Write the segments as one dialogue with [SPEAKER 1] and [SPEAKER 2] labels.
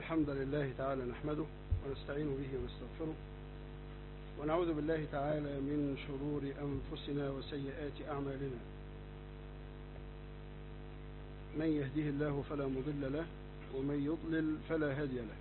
[SPEAKER 1] الحمد لله تعالى نحمده ونستعين به ونستغفره ونعوذ بالله تعالى من شرور أنفسنا وسيئات أعمالنا من يهده الله فلا مضل له ومن يضلل فلا هادي له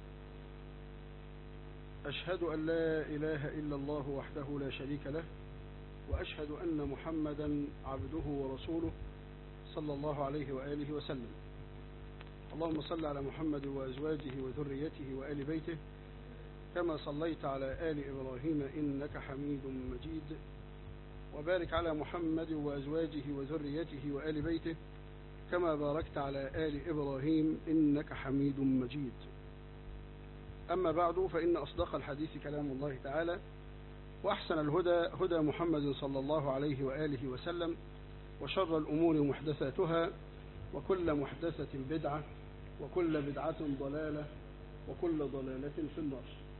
[SPEAKER 1] أشهد أن لا إله إلا الله وحده لا شريك له وأشهد أن محمدا عبده ورسوله صلى الله عليه وآله وسلم اللهم صل على محمد وأزواجه وذريته وآل بيته كما صليت على آل إبراهيم إنك حميد مجيد وبارك على محمد وأزواجه وذريته وآل بيته كما باركت على آل إبراهيم إنك حميد مجيد أما بعد فإن أصدق الحديث كلام الله تعالى وأحسن الهدى هدى محمد صلى الله عليه وآله وسلم وشر الأمور محدثاتها وكل محدثة بدعة وكل بدعة ضلالة وكل ضلالة في النار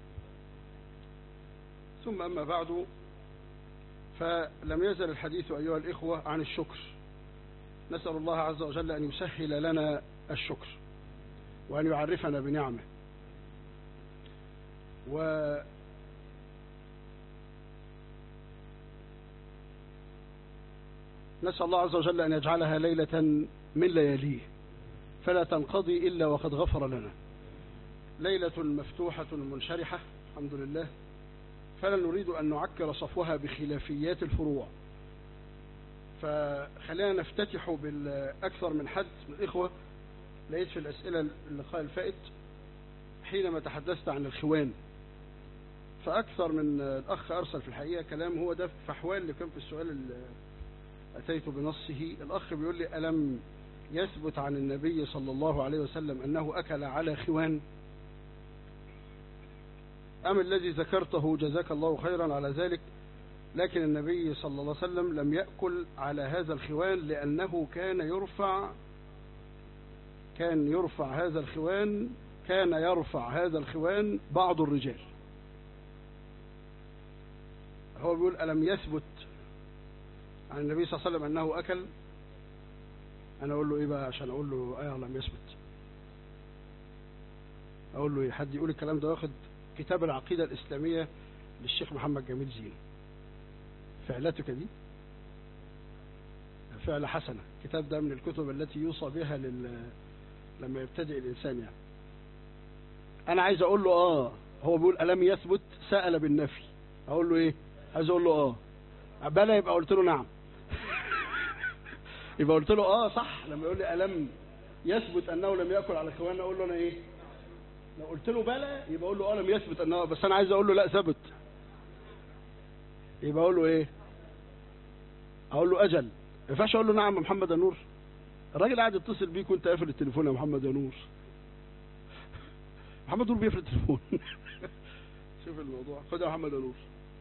[SPEAKER 1] ثم أما بعد فلم يزل الحديث أيها الإخوة عن الشكر نسأل الله عز وجل أن يسهل لنا الشكر وأن يعرفنا بنعمه و نسأل الله عز وجل أن يجعلها ليلة من لياليه فلا تنقضي إلا وقد غفر لنا ليلة مفتوحة منشرحة الحمد لله فلا نريد أن نعكر صفوها بخلافيات الفروع فخلينا نفتتح بالأكثر من حد من الإخوة لقيت في الأسئلة اللقاء الفائت حينما تحدثت عن الخوان فأكثر من الأخ أرسل في الحقيقة كلام هو ده فحوال اللي كان في السؤال اللي أتيت بنصه الأخ بيقول لي ألم يثبت عن النبي صلى الله عليه وسلم أنه أكل على خوان أم الذي ذكرته جزاك الله خيرا على ذلك لكن النبي صلى الله عليه وسلم لم يأكل على هذا الخوان لأنه كان يرفع كان يرفع هذا الخوان كان يرفع هذا الخوان بعض الرجال هو بيقول ألم يثبت عن النبي صلى الله عليه وسلم أنه أكل أنا أقول له إيه بقى عشان أقول له أيه لم يثبت أقول له إيه حد يقول الكلام ده واخد كتاب العقيدة الإسلامية للشيخ محمد جميل زين فعلتك دي فعل حسنة الكتاب ده من الكتب التي يوصى بها لل... لما يبتدئ الإنسان يعني أنا عايز أقول له آه هو بيقول ألم يثبت سأل بالنفي أقول له إيه عايز أقول له آه بلا يبقى قلت له نعم يبقى قلت له اه صح لما يقول لي ألم يثبت أنه لم يأكل على خوان أقول له أنا إيه لو قلت له بلى يبقى أقول له اه لم يثبت أنه بس أنا عايز أقول له لا ثبت يبقى أقول له إيه أقول له أجل ما ينفعش أقول له نعم يا محمد يا نور الراجل قاعد يتصل بيك وأنت قافل التليفون يا محمد يا نور محمد نور بيقفل التليفون شوف الموضوع خد يا محمد يا نور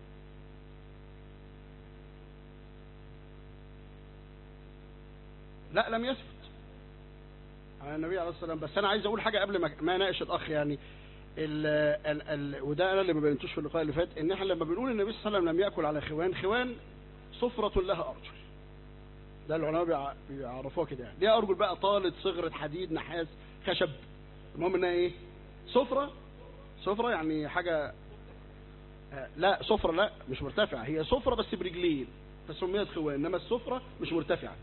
[SPEAKER 1] لا لم يثبت على النبي عليه الصلاه والسلام بس انا عايز اقول حاجه قبل ما ما اناقش الاخ يعني ال ال ال وده انا اللي ما بينتوش في اللقاء اللي فات ان احنا لما بنقول النبي صلى الله عليه وسلم لم ياكل على خوان خوان صفرة لها ارجل ده العلماء بيعرفوها كده يعني ليها ارجل بقى طالت صغرة حديد نحاس خشب المهم انها ايه صفرة صفرة يعني حاجة لا صفرة لا مش مرتفعة هي صفرة بس برجلين فسميت خوان انما الصفرة مش مرتفعة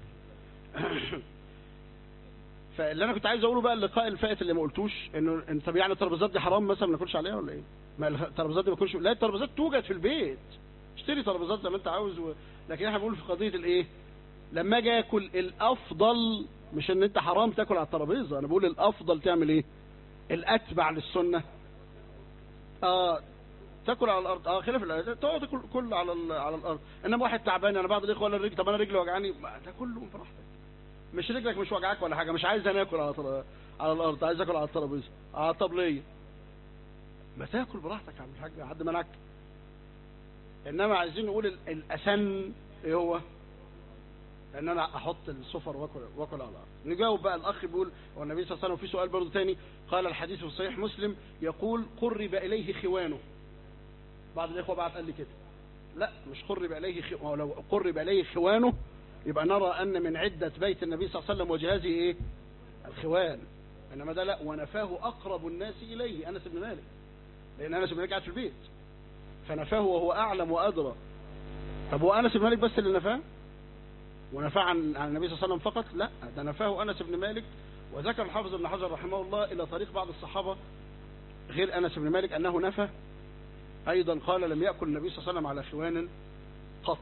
[SPEAKER 1] فاللي انا كنت عايز اقوله بقى اللقاء الفائت اللي ما قلتوش انه انت طب يعني الترابيزات دي حرام مثلا ما ناكلش عليها ولا ايه ما الترابيزات دي ما ناكلش لا الترابيزات توجد في البيت اشتري ترابيزات زي ما انت عاوز و... لكن احنا بنقول في قضيه الايه لما اجي اكل الافضل مش ان انت حرام تاكل على الترابيزه انا بقول الافضل تعمل ايه الاتبع للسنه اه تاكل على الارض اه خلاف تقعد تاكل كل على على الارض انما واحد تعبان انا بعض الاخوه ولا الرجل طب انا رجلي وجعاني ده كله براحتك مش رجلك مش وجعاك ولا حاجه مش عايز انا اكل على طر... على الارض عايز اكل على الترابيزه على الطبليه ما تاكل براحتك يا عم الحاج حد منعك انما عايزين نقول الاسن ايه هو ان انا احط السفر واكل واكل على الارض نجاوب بقى الاخ بيقول هو النبي صلى الله عليه وسلم في سؤال برضه تاني قال الحديث في صحيح مسلم يقول قرب اليه خوانه بعض الاخوه بعد قال لي كده لا مش قرب اليه خو... لو قرب اليه خوانه يبقى نرى ان من عده بيت النبي صلى الله عليه وسلم وجهازه ايه الخوان انما ده لا ونفاه اقرب الناس اليه انس بن مالك لان انس بن مالك قاعد في البيت فنفاه وهو اعلم وادرى طب هو انس بن مالك بس اللي نفاه ونفاه عن عن النبي صلى الله عليه وسلم فقط لا ده نفاه انس بن مالك وذكر الحافظ ابن حجر رحمه الله الى طريق بعض الصحابه غير انس بن مالك انه نفى ايضا قال لم ياكل النبي صلى الله عليه وسلم على خوان قط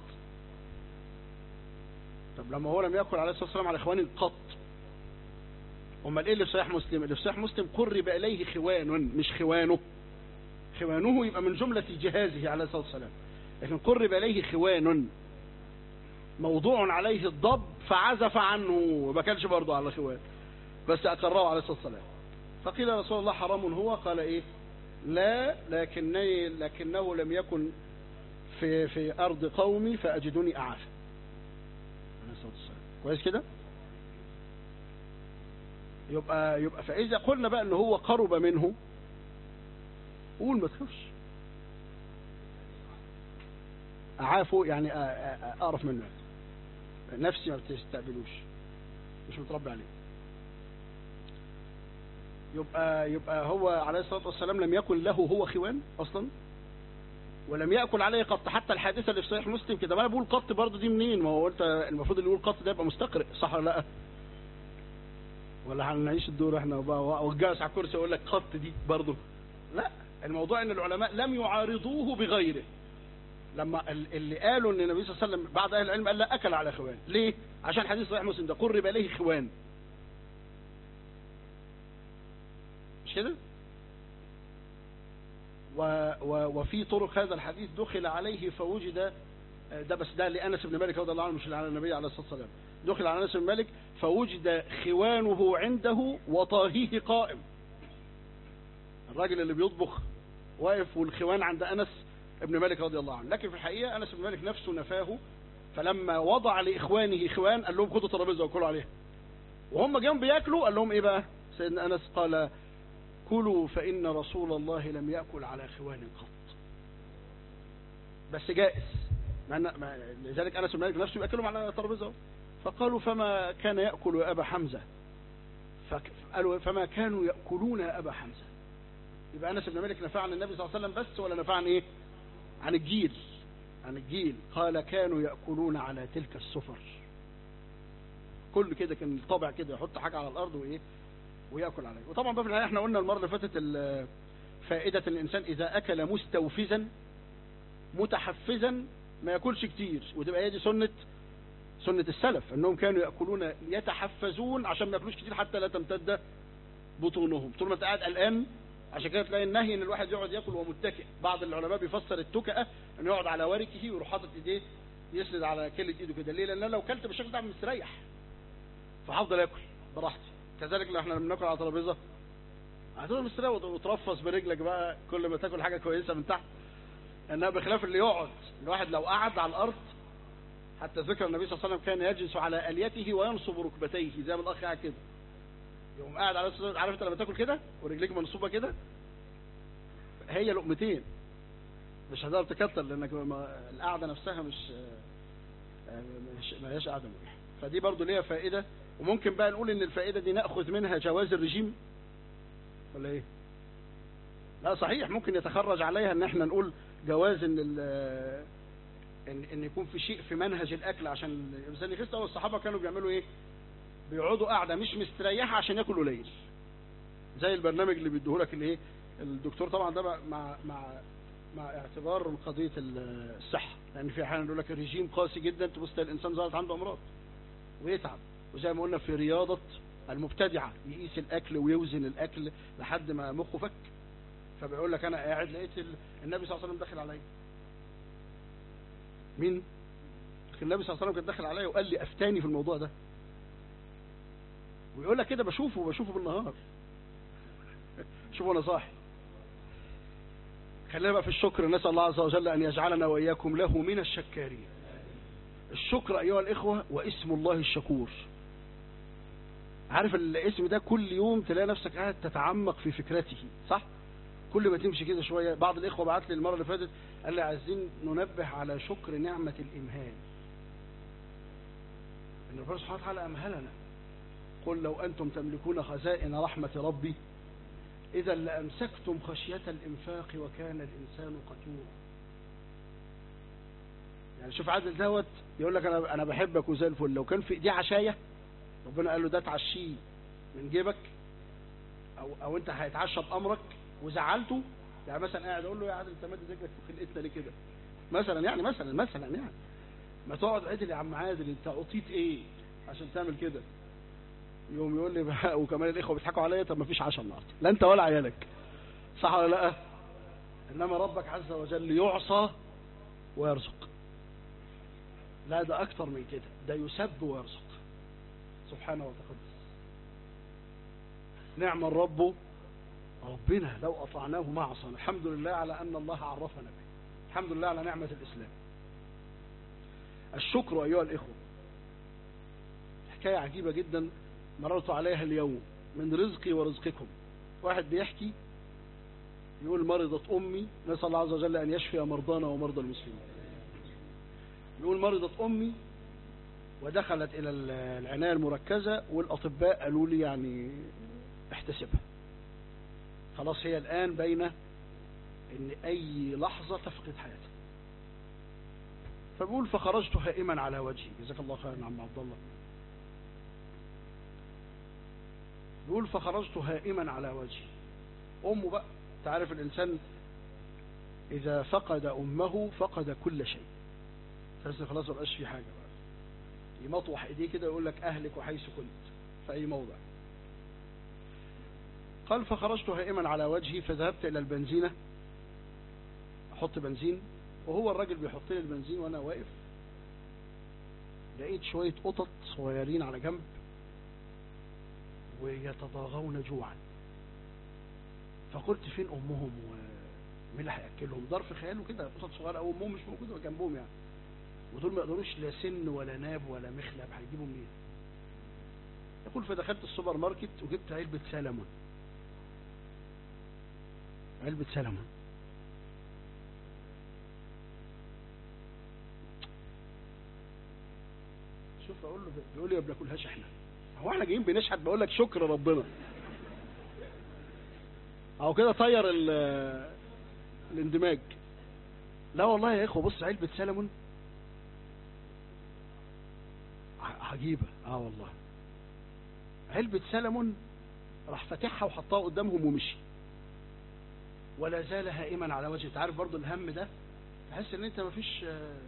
[SPEAKER 1] طب لما هو لم ياكل عليه الصلاه والسلام على خوان قط امال ايه اللي في صحيح مسلم اللي في صحيح مسلم قرب اليه خوان مش خوانه خوانه يبقى من جمله جهازه عليه الصلاه والسلام لكن قرب اليه خوان موضوع عليه الضب فعزف عنه ما كانش برضه على خوان بس اقره عليه الصلاه والسلام فقيل يا رسول الله حرام هو قال ايه لا لكني لكنه لم يكن في في ارض قومي فاجدني اعافى عليه الصلاه والسلام كويس كده يبقى يبقى فاذا قلنا بقى ان هو قرب منه قول ما تخافش اعافه يعني اعرف منه نفسي ما بتستقبلوش مش متربي عليه يبقى يبقى هو عليه الصلاه والسلام لم يكن له هو خوان اصلا ولم ياكل عليه قط حتى الحادثه اللي في صحيح مسلم كده ما انا بقول قط برضه دي منين ما هو انت المفروض اللي يقول قط ده يبقى مستقرئ صح ولا لا ولا هنعيش الدور احنا بقى والجالس على الكرسي يقول لك قط دي برضه لا الموضوع ان العلماء لم يعارضوه بغيره لما اللي قالوا ان النبي صلى الله عليه وسلم بعض اهل العلم قال لا اكل على خوان ليه عشان حديث صحيح مسلم ده قرب اليه خوان مش كده و و وفي طرق هذا الحديث دخل عليه فوجد ده بس ده لانس بن مالك رضي الله عنه مش على النبي عليه الصلاه والسلام دخل على انس بن مالك فوجد خوانه عنده وطاهيه قائم الراجل اللي بيطبخ واقف والخوان عند انس ابن مالك رضي الله عنه لكن في الحقيقه انس بن مالك نفسه نفاه فلما وضع لاخوانه خوان قال لهم خدوا ترابيزه وكلوا عليها وهم جم بياكلوا قال لهم ايه بقى سيدنا انس قال كلوا فان رسول الله لم ياكل على خوان قط بس جائز مع لذلك انس بن مالك نفسه ياكلهم على ترابيزه فقالوا فما كان ياكل يا ابا حمزه فقالوا فما كانوا ياكلون يا ابا حمزه يبقى انس بن مالك نفع عن النبي صلى الله عليه وسلم بس ولا نفع عن ايه عن الجيل عن الجيل قال كانوا ياكلون على تلك السفر كل كده كان الطبع كده يحط حاجه على الارض وايه وياكل عليه وطبعا بقى في النهايه احنا قلنا المره اللي فاتت فائده الانسان اذا اكل مستوفزا متحفزا ما ياكلش كتير وتبقى هي دي سنه سنه السلف انهم كانوا ياكلون يتحفزون عشان ما ياكلوش كتير حتى لا تمتد بطونهم طول ما انت قاعد قلقان عشان كده تلاقي النهي ان الواحد يقعد ياكل وهو متكئ بعض العلماء بيفسر التكأة انه يقعد على وركه ويروح حاطط ايديه يسند على كلة ايده كده ليه لان لو كلت بالشكل ده مستريح فهفضل اكل براحتي كذلك لو احنا بناكل على ترابيزه هتفضل مستريح وترفص برجلك بقى كل ما تاكل حاجه كويسه من تحت انها بخلاف اللي يقعد الواحد لو قعد على الارض حتى ذكر النبي صلى الله عليه وسلم كان يجلس على اليته وينصب ركبتيه زي ما الاخ قاعد كده يقوم قاعد على الصدر عارف انت لما تاكل كده ورجليك منصوبه كده هي لقمتين مش هتقدر تكتر لانك القعده نفسها مش مش ما هياش قعده مريحه فدي برضو ليها فائده وممكن بقى نقول ان الفائده دي ناخذ منها جواز الرجيم ولا ايه لا صحيح ممكن يتخرج عليها ان احنا نقول جواز ان ان ان يكون في شيء في منهج الاكل عشان الانسان يخس او الصحابه كانوا بيعملوا ايه بيقعدوا قاعده مش مستريحه عشان ياكل قليل زي البرنامج اللي بيديهولك الايه الدكتور طبعا ده مع مع مع اعتبار قضيه الصحه لان في احيانا يقول لك الرجيم قاسي جدا تبص الانسان ظهرت عنده امراض ويتعب وزي ما قلنا في رياضه المبتدعه يقيس الاكل ويوزن الاكل لحد ما مخه فك فبيقول لك انا قاعد لقيت النبي صلى الله عليه وسلم داخل عليا مين النبي صلى الله عليه وسلم كان داخل عليا وقال لي افتاني في الموضوع ده ويقول لك كده بشوفه بشوفه بالنهار شوفوا انا صاحي خلينا بقى في الشكر نسال الله عز وجل ان يجعلنا واياكم له من الشكارين الشكر ايها الاخوه واسم الله الشكور عارف الاسم ده كل يوم تلاقي نفسك قاعد تتعمق في فكرته صح كل ما تمشي كده شويه بعض الاخوه بعت لي المره اللي فاتت قال لي عايزين ننبه على شكر نعمه الامهال ان ربنا سبحانه وتعالى امهلنا قل لو أنتم تملكون خزائن رحمة ربي إذا لأمسكتم خشية الإنفاق وكان الإنسان قتورا يعني شوف عادل دوت يقول لك أنا أنا بحبك وزي الفل لو كان في إيديه عشاية ربنا قال له ده تعشيه من جيبك أو أو أنت هيتعشى بأمرك وزعلته يعني مثلا قاعد أقول له يا عادل أنت مادي رجلك في خلقتنا ليه كده مثلا يعني مثلا مثلا يعني ما تقعد عدل يا عم عادل أنت أعطيت إيه عشان تعمل كده يوم يقول لي بقى وكمان الاخوه بيضحكوا عليا طب ما فيش عشاء النهارده لا انت ولا عيالك صح ولا لا انما ربك عز وجل يعصى ويرزق لا ده اكتر من كده ده يسب ويرزق سبحانه وتقدس نعم الرب ربنا لو اطعناه ما عصانا الحمد لله على ان الله عرفنا به الحمد لله على نعمه الاسلام الشكر ايها الاخوه حكايه عجيبه جدا مررت عليها اليوم من رزقي ورزقكم واحد بيحكي يقول مرضت أمي نسأل الله عز وجل أن يشفي مرضانا ومرضى المسلمين يقول مرضت أمي ودخلت إلى العناية المركزة والأطباء قالوا لي يعني احتسبها خلاص هي الآن بين أن أي لحظة تفقد حياتها فبقول فخرجت هائما على وجهي جزاك الله خيرا عم عبد الله يقول فخرجت هائما على وجهي أمه بقى تعرف الإنسان إذا فقد أمه فقد كل شيء تحس خلاص مبقاش في حاجة بقى يمطوح إيديه كده يقول لك أهلك وحيث كنت في أي موضع قال فخرجت هائما على وجهي فذهبت إلى البنزينة أحط بنزين وهو الراجل بيحط لي البنزين وأنا واقف لقيت شوية قطط صغيرين على جنب ويتضاغون جوعا فقلت فين امهم ومين اللي هياكلهم دار في خياله كده قطط صغيره او امهم مش موجوده جنبهم يعني ودول ما يقدروش لا سن ولا ناب ولا مخلب هيجيبوا منين يقول فدخلت السوبر ماركت وجبت علبه سلمون علبه سلمون شوف اقول له بيقول لي ما بناكلهاش احنا هو احنا جايين بنشحت بقول لك شكر ربنا او كده طير الاندماج لا والله يا اخوه بص علبه سلمون عجيبه اه والله علبه سلمون راح فاتحها وحطها قدامهم ومشي ولا زال هائما على وجهه تعرف برضو الهم ده تحس ان انت مفيش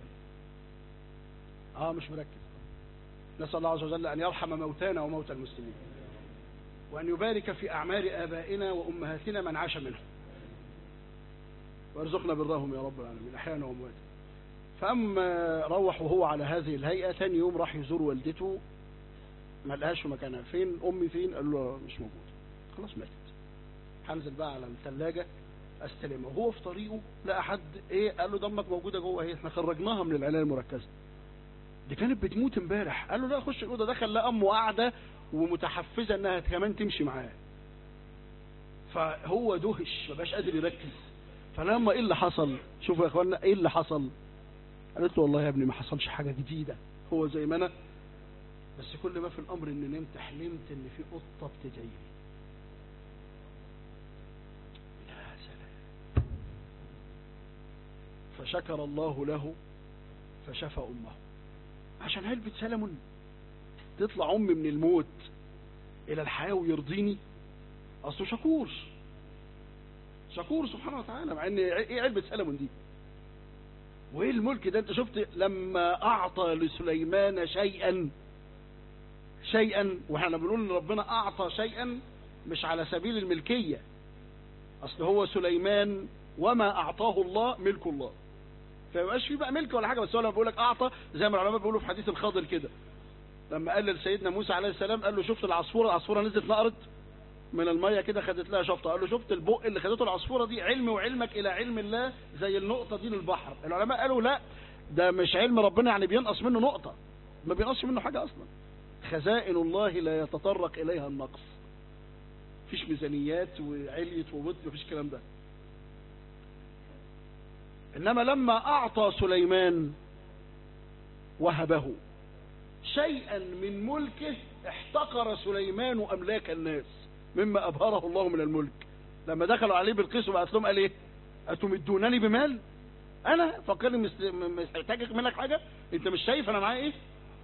[SPEAKER 1] اه مش مركز نسأل الله عز وجل أن يرحم موتانا وموتى المسلمين وأن يبارك في أعمار آبائنا وأمهاتنا من عاش منهم وارزقنا برهم يا رب العالمين أحيانا وأمواتا فأما روح وهو على هذه الهيئة ثاني يوم راح يزور والدته ما لقاش مكانها فين أمي فين قال له مش موجود خلاص ماتت هنزل بقى على الثلاجة استلمها وهو في طريقه لقى حد ايه قال له دمك موجوده جوه اهي احنا خرجناها من العنايه المركزه دي كانت بتموت امبارح قال له لا خش الاوضه دخل لقى امه قاعده ومتحفزه انها كمان تمشي معاه فهو دهش ما بقاش قادر يركز فلما ايه اللي حصل شوفوا يا اخوانا ايه اللي حصل قالت له والله يا ابني ما حصلش حاجه جديده هو زي ما انا بس كل ما في الامر ان نمت حلمت ان في قطه بتدعي لي يا سلام فشكر الله له فشفى امه عشان علبة سلمون تطلع أمي من الموت إلى الحياة ويرضيني أصله شكور شكور سبحانه وتعالى مع إن إيه علبة سلمون دي وإيه الملك ده أنت شفت لما أعطى لسليمان شيئا شيئا وإحنا بنقول إن ربنا أعطى شيئا مش على سبيل الملكية أصل هو سليمان وما أعطاه الله ملك الله فيبقاش في بقى ملك ولا حاجه بس هو لما بيقول لك اعطى زي ما العلماء بيقولوا في حديث الخاضر كده لما قال لسيدنا موسى عليه السلام قال له شفت العصفوره العصفوره نزلت نقرت من الميه كده خدت لها شفطه قال له شفت البق اللي خدته العصفوره دي علم وعلمك الى علم الله زي النقطه دي للبحر العلماء قالوا لا ده مش علم ربنا يعني بينقص منه نقطه ما بينقصش منه حاجه اصلا خزائن الله لا يتطرق اليها النقص مفيش ميزانيات وعليت وبط مفيش الكلام ده إنما لما أعطى سليمان وهبه شيئا من ملكه احتقر سليمان أملاك الناس مما أبهره الله من الملك لما دخلوا عليه بالقيس وبعت لهم قال ايه أتمدونني بمال أنا فكرني مس- م- محتاج منك حاجة أنت مش شايف أنا معايا إيه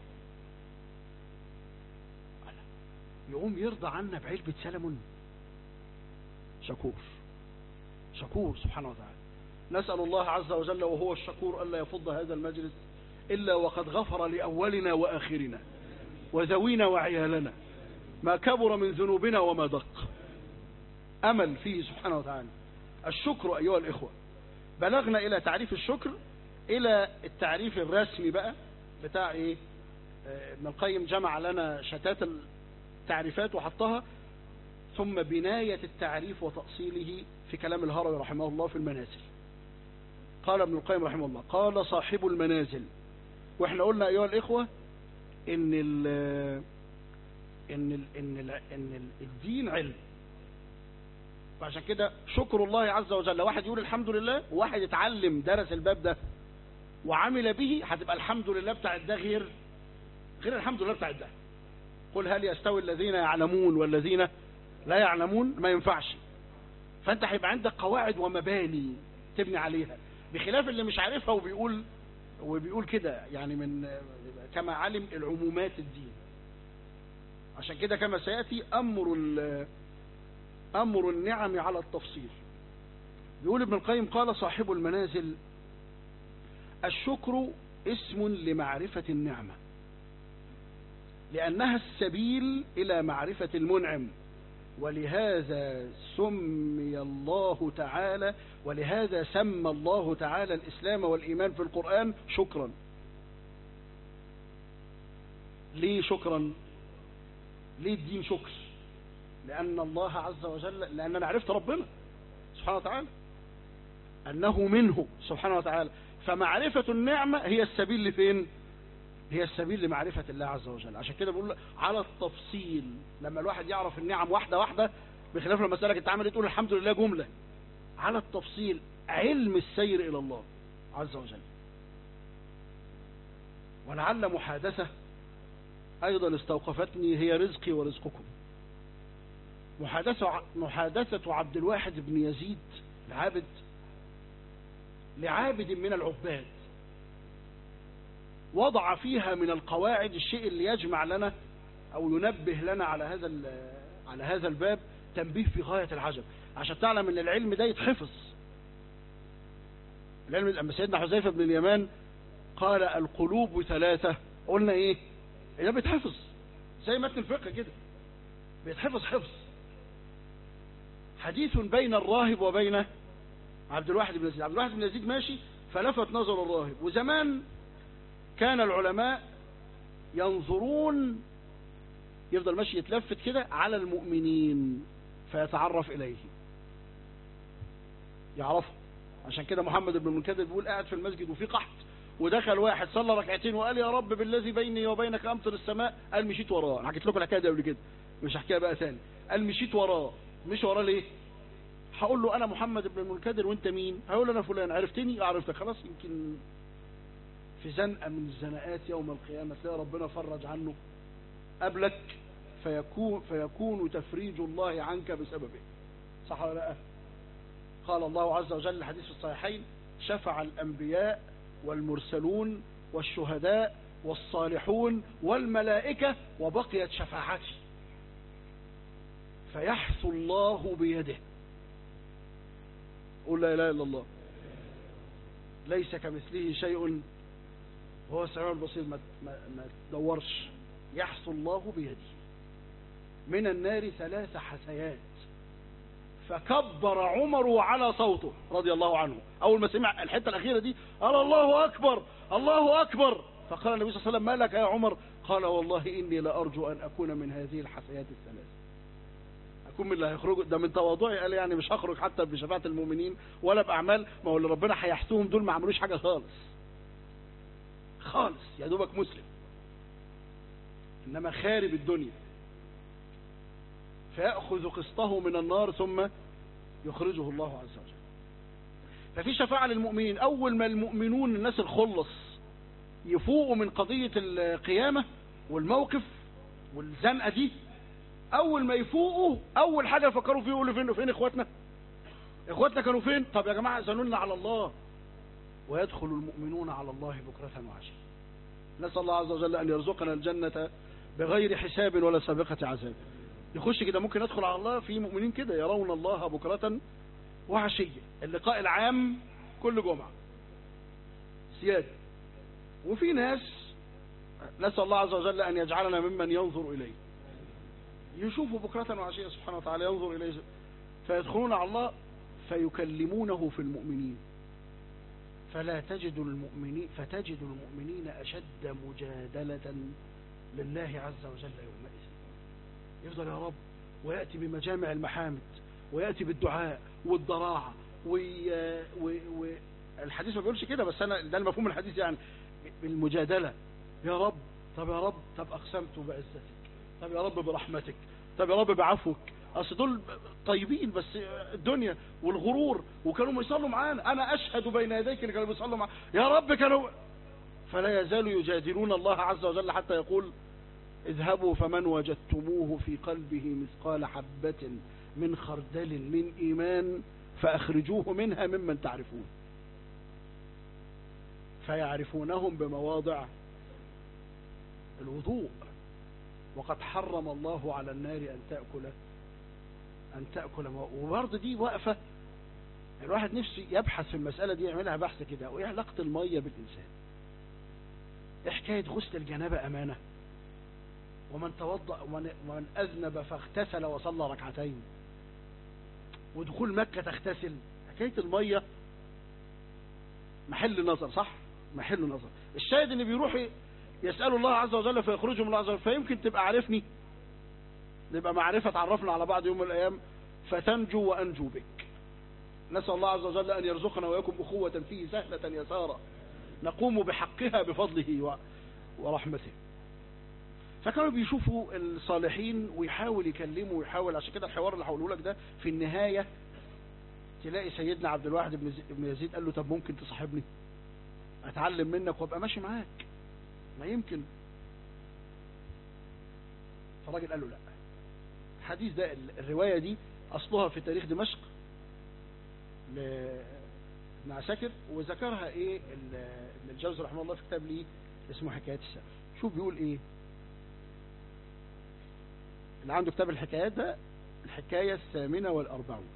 [SPEAKER 1] يقوم يرضى عنا بعلبة سلمون شكور شكور سبحانه وتعالى نسأل الله عز وجل وهو الشكور ألا يفض هذا المجلس إلا وقد غفر لأولنا وآخرنا وذوينا وعيالنا ما كبر من ذنوبنا وما دق أمل فيه سبحانه وتعالى الشكر أيها الإخوة بلغنا إلى تعريف الشكر إلى التعريف الرسمي بقى بتاع إيه آه، ابن القيم جمع لنا شتات التعريفات وحطها ثم بناية التعريف وتأصيله في كلام الهروي رحمه الله في المنازل قال ابن القيم رحمه الله قال صاحب المنازل واحنا قلنا ايها الاخوه ان ال ان ال ان ال ان ال الدين علم فعشان كده شكر الله عز وجل واحد يقول الحمد لله وواحد يتعلم درس الباب ده وعمل به هتبقى الحمد لله بتاع ده غير غير الحمد لله بتاع ده قل هل يستوي الذين يعلمون والذين لا يعلمون ما ينفعش فانت هيبقى عندك قواعد ومباني تبني عليها بخلاف اللي مش عارفها وبيقول وبيقول كده يعني من كما علم العمومات الدين عشان كده كما سيأتي أمر ال- أمر النعم على التفصيل بيقول ابن القيم قال صاحب المنازل الشكر اسم لمعرفة النعمة لأنها السبيل إلى معرفة المنعم ولهذا سمي الله تعالى ولهذا سمى الله تعالى الإسلام والإيمان في القرآن شكرا ليه شكرا ليه الدين شكر لأن الله عز وجل لأن أنا عرفت ربنا سبحانه وتعالى أنه منه سبحانه وتعالى فمعرفة النعمة هي السبيل لفين هي السبيل لمعرفة الله عز وجل عشان كده بقول على التفصيل لما الواحد يعرف النعم واحدة واحدة بخلاف لما اسالك انت عامل ايه تقول الحمد لله جملة على التفصيل علم السير إلى الله عز وجل ولعل محادثة أيضا استوقفتني هي رزقي ورزقكم محادثة محادثة عبد الواحد بن يزيد العابد لعابد من العباد وضع فيها من القواعد الشيء اللي يجمع لنا أو ينبه لنا على هذا ال- على هذا الباب تنبيه في غاية العجب عشان تعلم ان العلم ده يتحفظ العلم لما سيدنا حذيفة بن اليمان قال القلوب ثلاثة قلنا ايه ده بيتحفظ زي متن الفقه كده بيتحفظ حفظ حديث بين الراهب وبين عبد الواحد بن يزيد عبد الواحد بن يزيد ماشي فلفت نظر الراهب وزمان كان العلماء ينظرون يفضل ماشي يتلفت كده على المؤمنين فيتعرف إليه يعرفه عشان كده محمد بن المنكدر بيقول قاعد في المسجد وفي قحط ودخل واحد صلى ركعتين وقال يا رب بالذي بيني وبينك امطر السماء قال مشيت وراه انا حكيت لكم الحكايه دي قبل كده مش هحكيها بقى ثاني قال مشيت وراه مش وراه ليه هقول له انا محمد بن المنكدر وانت مين هقول له انا فلان عرفتني عرفتك خلاص يمكن في زنقه من الزنقات يوم القيامه تلاقي ربنا فرج عنه قبلك فيكون فيكون تفريج الله عنك بسببه صح ولا لا قال الله عز وجل الحديث في الصحيحين شفع الأنبياء والمرسلون والشهداء والصالحون والملائكة وبقيت شفاعتي فيحث الله بيده قل لا إله إلا الله ليس كمثله شيء هو السميع البصير ما, ما, ما تدورش يحث الله بيده من النار ثلاث حسيات فكبر عمر على صوته رضي الله عنه أول ما سمع الحتة الأخيرة دي قال الله أكبر الله أكبر فقال النبي صلى الله عليه وسلم ما لك يا عمر قال والله إني لأرجو أن أكون من هذه الحسيات الثلاث أكون من اللي هيخرجوا ده من تواضعي قال يعني مش هخرج حتى بشفاعة المؤمنين ولا بأعمال ما هو اللي ربنا هيحسوهم دول ما عملوش حاجة خالص خالص يا دوبك مسلم إنما خارب الدنيا فيأخذ قسطه من النار ثم يخرجه الله عز وجل ففي شفاعة للمؤمنين أول ما المؤمنون الناس الخلص يفوقوا من قضية القيامة والموقف والزنقه دي اول ما يفوقوا اول حاجه يفكروا فيه يقولوا فين فين اخواتنا اخواتنا كانوا فين طب يا جماعه زنونا على الله ويدخل المؤمنون على الله بكره وعشيه نسال الله عز وجل ان يرزقنا الجنه بغير حساب ولا سابقه عذاب يخش كده ممكن ندخل على الله في مؤمنين كده يرون الله بكره وعشيه اللقاء العام كل جمعه سياده وفي ناس نسال الله عز وجل ان يجعلنا ممن ينظر اليه يشوفوا بكرة وعشية سبحانه وتعالى ينظر إليه فيدخلون على الله فيكلمونه في المؤمنين فلا تجد المؤمنين فتجد المؤمنين أشد مجادلة لله عز وجل يومئذ يفضل يا رب ويأتي بمجامع المحامد ويأتي بالدعاء والضراعة وي... و... و... الحديث ما بيقولش كده بس أنا ده المفهوم الحديث يعني بالمجادلة يا رب طب يا رب طب أقسمت بعزتك طب يا رب برحمتك طب يا رب بعفوك اصل دول طيبين بس الدنيا والغرور وكانوا بيصلوا معانا انا اشهد بين يديك اللي كانوا بيصلوا معانا يا رب كانوا فلا يزالوا يجادلون الله عز وجل حتى يقول اذهبوا فمن وجدتموه في قلبه مثقال حبة من خردل من ايمان فاخرجوه منها ممن تعرفون فيعرفونهم بمواضع الوضوء وقد حرم الله على النار أن تأكل أن تأكل وبرضه دي وقفة الواحد نفسه يبحث في المسألة دي يعملها بحث كده وإيه علاقة المية بالإنسان إيه حكاية غسل الجنابة أمانة ومن توضأ ومن أذنب فاغتسل وصلى ركعتين ودخول مكة تغتسل حكاية المية محل نظر صح محل نظر الشاهد ان بيروح يسأل الله عز وجل فيخرجه من الله عز وجل فيمكن تبقى عارفني نبقى معرفة تعرفنا على بعض يوم من الأيام فتنجو وأنجو بك نسأل الله عز وجل أن يرزقنا ويكم أخوة فيه سهلة يسارة نقوم بحقها بفضله ورحمته فكانوا بيشوفوا الصالحين ويحاول يكلموا ويحاول عشان كده الحوار اللي هقوله لك ده في النهاية تلاقي سيدنا عبد الواحد بن يزيد قال له طب ممكن تصاحبني اتعلم منك وابقى ماشي معاك ما يمكن فالراجل قال له لا الحديث ده الرواية دي أصلها في تاريخ دمشق لابن عساكر وذكرها ايه ابن الجوزي رحمه الله في كتاب ليه اسمه حكايات السلف شوف بيقول ايه اللي عنده كتاب الحكايات ده الحكاية الثامنة والأربعون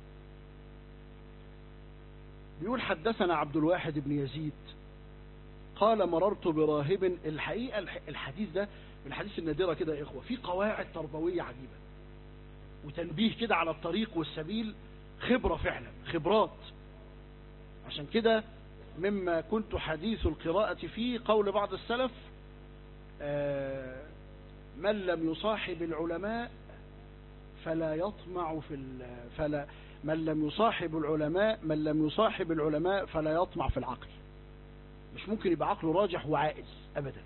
[SPEAKER 1] بيقول حدثنا عبد الواحد بن يزيد قال مررت براهب الحقيقة الحديث ده من الحديث النادرة كده يا إخوة في قواعد تربوية عجيبة وتنبيه كده على الطريق والسبيل خبرة فعلا خبرات عشان كده مما كنت حديث القراءة فيه قول بعض السلف من لم يصاحب العلماء فلا يطمع في فلا من لم يصاحب العلماء من لم يصاحب العلماء فلا يطمع في العقل مش ممكن يبقى عقله راجح وعائز أبدا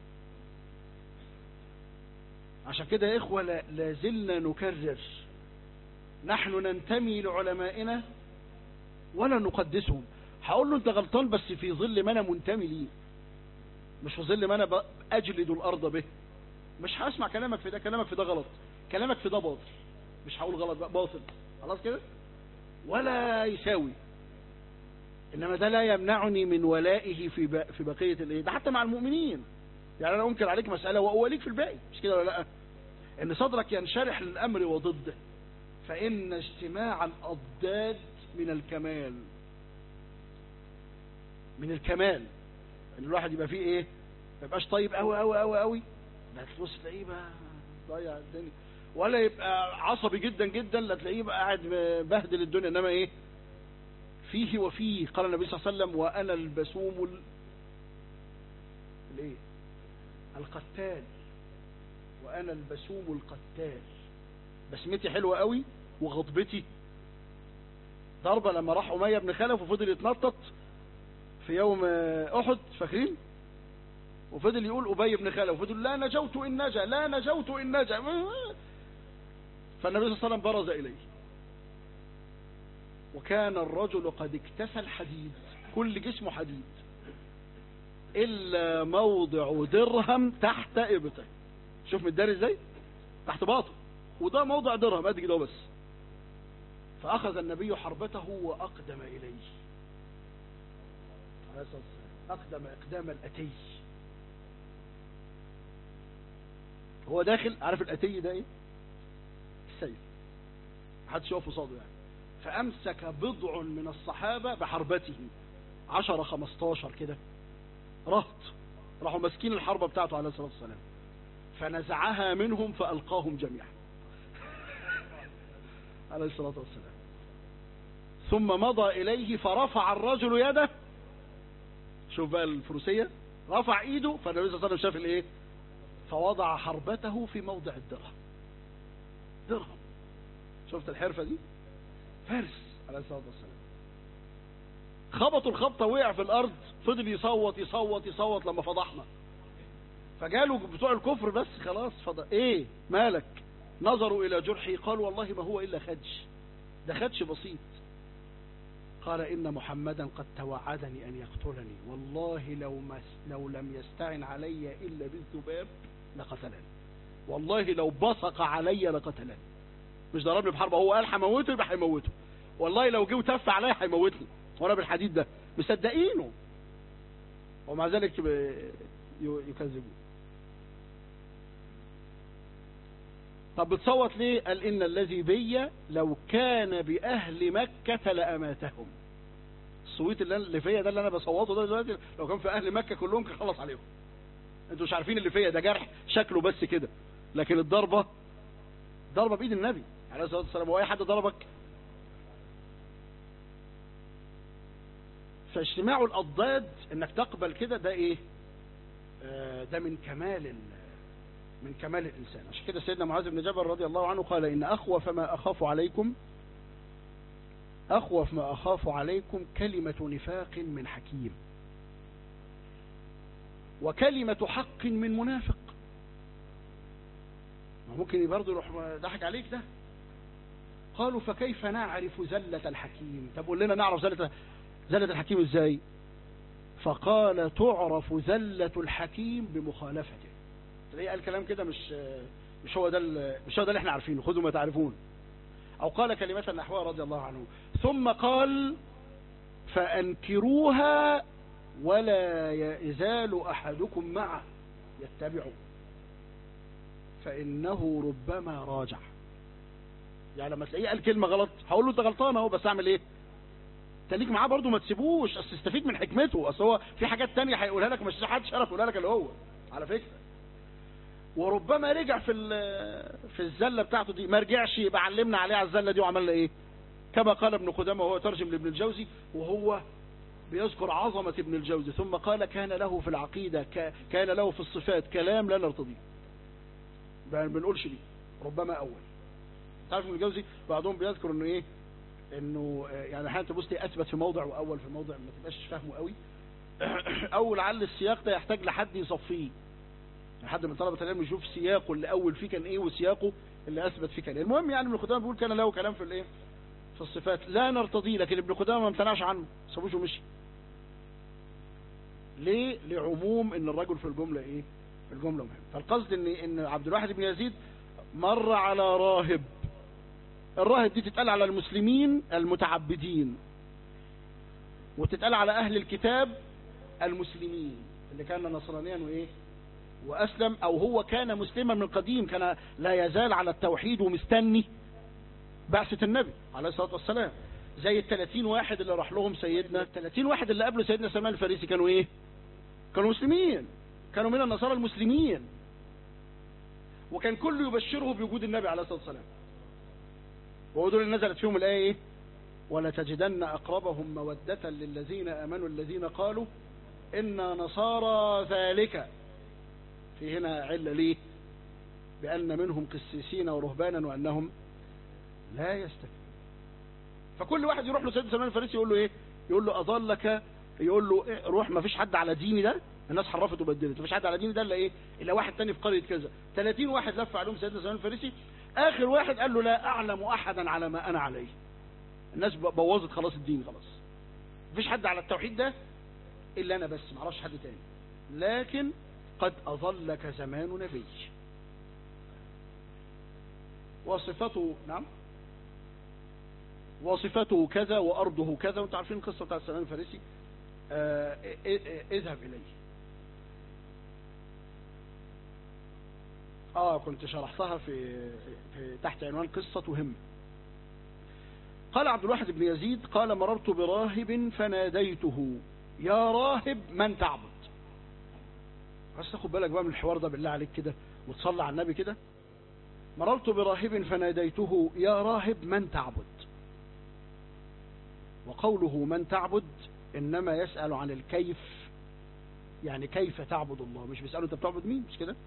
[SPEAKER 1] عشان كده يا إخوة لازلنا نكرر نحن ننتمي لعلمائنا ولا نقدسهم هقول له انت غلطان بس في ظل ما انا منتمي ليه مش في ظل ما انا اجلد الارض به مش هسمع كلامك في ده كلامك في ده غلط كلامك في ده باطل مش هقول غلط بقى باطل خلاص كده ولا يساوي انما ده لا يمنعني من ولائه في في بقيه الايه ده حتى مع المؤمنين يعني انا انكر عليك مساله واوليك في الباقي مش كده ولا لا ان صدرك ينشرح للامر وضده فان اجتماع الاضداد من الكمال من الكمال ان الواحد يبقى فيه ايه ما يبقاش طيب قوي قوي قوي قوي لا تبص تلاقيه بقى ضيع الدنيا ولا يبقى عصبي جدا جدا لا تلاقيه بقى قاعد بهدل الدنيا انما ايه فيه وفيه قال النبي صلى الله عليه وسلم وأنا البسوم ال... الايه القتال وأنا البسوم القتال بسمتي حلوة قوي وغضبتي ضربة لما راح أمية بن خلف وفضل يتنطط في يوم أحد فاكرين وفضل يقول أبي بن خلف وفضل لا نجوت إن نجا لا نجوت إن نجا فالنبي صلى الله عليه وسلم برز إليه وكان الرجل قد اكتسى الحديد كل جسمه حديد إلا موضع درهم تحت إبطه شوف متداري ازاي تحت باطه وده موضع درهم قد كده بس فأخذ النبي حربته وأقدم إليه عليه الصلاة والسلام أقدم إقدام الأتي هو داخل عارف الأتي ده إيه السيف محدش يقف قصاده يعني فأمسك بضع من الصحابة بحربته عشرة خمستاشر كده رهط راحوا ماسكين الحربة بتاعته عليه الصلاة والسلام فنزعها منهم فألقاهم جميعا عليه الصلاة والسلام ثم مضى إليه فرفع الرجل يده شوف بقى الفروسية رفع ايده فالنبي صلى الله عليه وسلم شاف الايه فوضع حربته في موضع الدرهم درهم شفت الحرفة دي فارس عليه الصلاة والسلام خبطوا الخبطة وقع في الأرض فضل يصوت يصوت يصوت لما فضحنا فجالوا بتوع الكفر بس خلاص فضح ايه مالك نظروا إلى جرحي قالوا والله ما هو إلا خدش ده خدش بسيط قال إن محمدا قد توعدني أن يقتلني والله لو, ما لو لم يستعن علي إلا بالذباب لقتلني والله لو بصق علي لقتلني مش ضربني بحرب هو قال هموته يبقى هيموته والله لو جه وتف عليا هيموتني وانا بالحديد ده مصدقينه ومع ذلك يكذبون طب بتصوت ليه قال إن الذي بي لو كان بأهل مكة لأماتهم الصويت اللي, اللي فيا ده اللي أنا بصوته ده دلوقتي لو كان في أهل مكة كلهم كان خلص عليهم انتوا مش عارفين اللي فيا ده جرح شكله بس كده لكن الضربة ضربة بإيد النبي عليه الصلاة والسلام هو أي حد ضربك فاجتماع الأضداد انك تقبل كده ده ايه آه ده من كمال من كمال الإنسان عشان كده سيدنا معاذ بن جبل رضي الله عنه قال إن أخوف ما أخاف عليكم أخوف ما أخاف عليكم كلمة نفاق من حكيم وكلمة حق من منافق ممكن برضه يروح ضحك عليك ده قالوا فكيف نعرف زلة الحكيم طب قول لنا نعرف زلة زلة الحكيم ازاي فقال تعرف زلة الحكيم بمخالفته تلاقيه قال كلام كده مش مش هو ده مش هو ده اللي احنا عارفينه خذوا ما تعرفون او قال كلمة نحوها رضي الله عنه ثم قال فانكروها ولا يزال احدكم معه يتبعه فانه ربما راجع يعني لما تلاقيه قال كلمة غلط هقول له انت غلطان اهو بس اعمل ايه تليك معاه برضه ما تسيبوش اصل استفيد من حكمته اصل هو في حاجات تانية هيقولها لك مش حد شرف يقولها لك اللي هو على فكره وربما رجع في في الزله بتاعته دي ما رجعش يبقى علمنا عليه على الزله دي وعملنا ايه كما قال ابن قدامه وهو ترجم لابن الجوزي وهو بيذكر عظمة ابن الجوزي ثم قال كان له في العقيدة كان له في الصفات كلام لا نرتضيه ما بنقولش دي ربما أول تعرف ابن الجوزي بعضهم بيذكر انه ايه انه يعني احيانا تبص اثبت في موضع واول في موضع ما تبقاش فاهمه قوي او لعل السياق ده يحتاج لحد يصفيه حد من طلبة العلم يشوف سياقه اللي اول فيه كان ايه وسياقه اللي اثبت فيه كان ايه المهم يعني ابن قدامه بيقول كان له كلام في الايه في الصفات لا نرتضيه لكن ابن قدامه ما امتنعش عنه سابوش ومشي ليه لعموم ان الرجل في الجملة ايه في الجملة مهم فالقصد ان ان عبد الواحد بن يزيد مر على راهب الراهب دي تتقال على المسلمين المتعبدين وتتقال على اهل الكتاب المسلمين اللي كان نصرانيا وايه وأسلم أو هو كان مسلما من قديم كان لا يزال على التوحيد ومستني بعثة النبي عليه الصلاة والسلام زي الثلاثين واحد اللي راح لهم سيدنا الثلاثين واحد اللي قبله سيدنا سلمان الفارسي كانوا ايه كانوا مسلمين كانوا من النصارى المسلمين وكان كله يبشره بوجود النبي عليه الصلاة والسلام وهو دول اللي نزلت فيهم الآية ايه ولا تجدن أقربهم مودة للذين آمنوا الذين قالوا إنا نصارى ذلك في هنا علة ليه بأن منهم قسيسين ورهبانا وأنهم لا يستكبرون فكل واحد يروح له سيدنا سلمان الفارسي يقول له ايه يقول له اضلك يقول له إيه روح ما فيش حد على ديني ده الناس حرفت وبدلت ما فيش حد على ديني ده الا ايه الا واحد تاني في قريه كذا 30 واحد لف عليهم سيدنا سلمان الفارسي اخر واحد قال له لا اعلم احدا على ما انا عليه الناس بوظت خلاص الدين خلاص ما فيش حد على التوحيد ده الا انا بس ما اعرفش حد تاني لكن قد اظلك زمان نبي وصفته نعم وصفته كذا وأرضه كذا وانتم عارفين القصة بتاع سلمان الفارسي آه، ا- ا- اذهب إليه اه كنت شرحتها في, في تحت عنوان قصة هم قال عبد الواحد بن يزيد قال مررت براهب فناديته يا راهب من تعبد بس تاخد بالك بقى من الحوار ده بالله عليك كده وتصلي على النبي كده مررت براهب فناديته يا راهب من تعبد وقوله من تعبد إنما يسأل عن الكيف يعني كيف تعبد الله مش بيسأله أنت بتعبد مين مش كده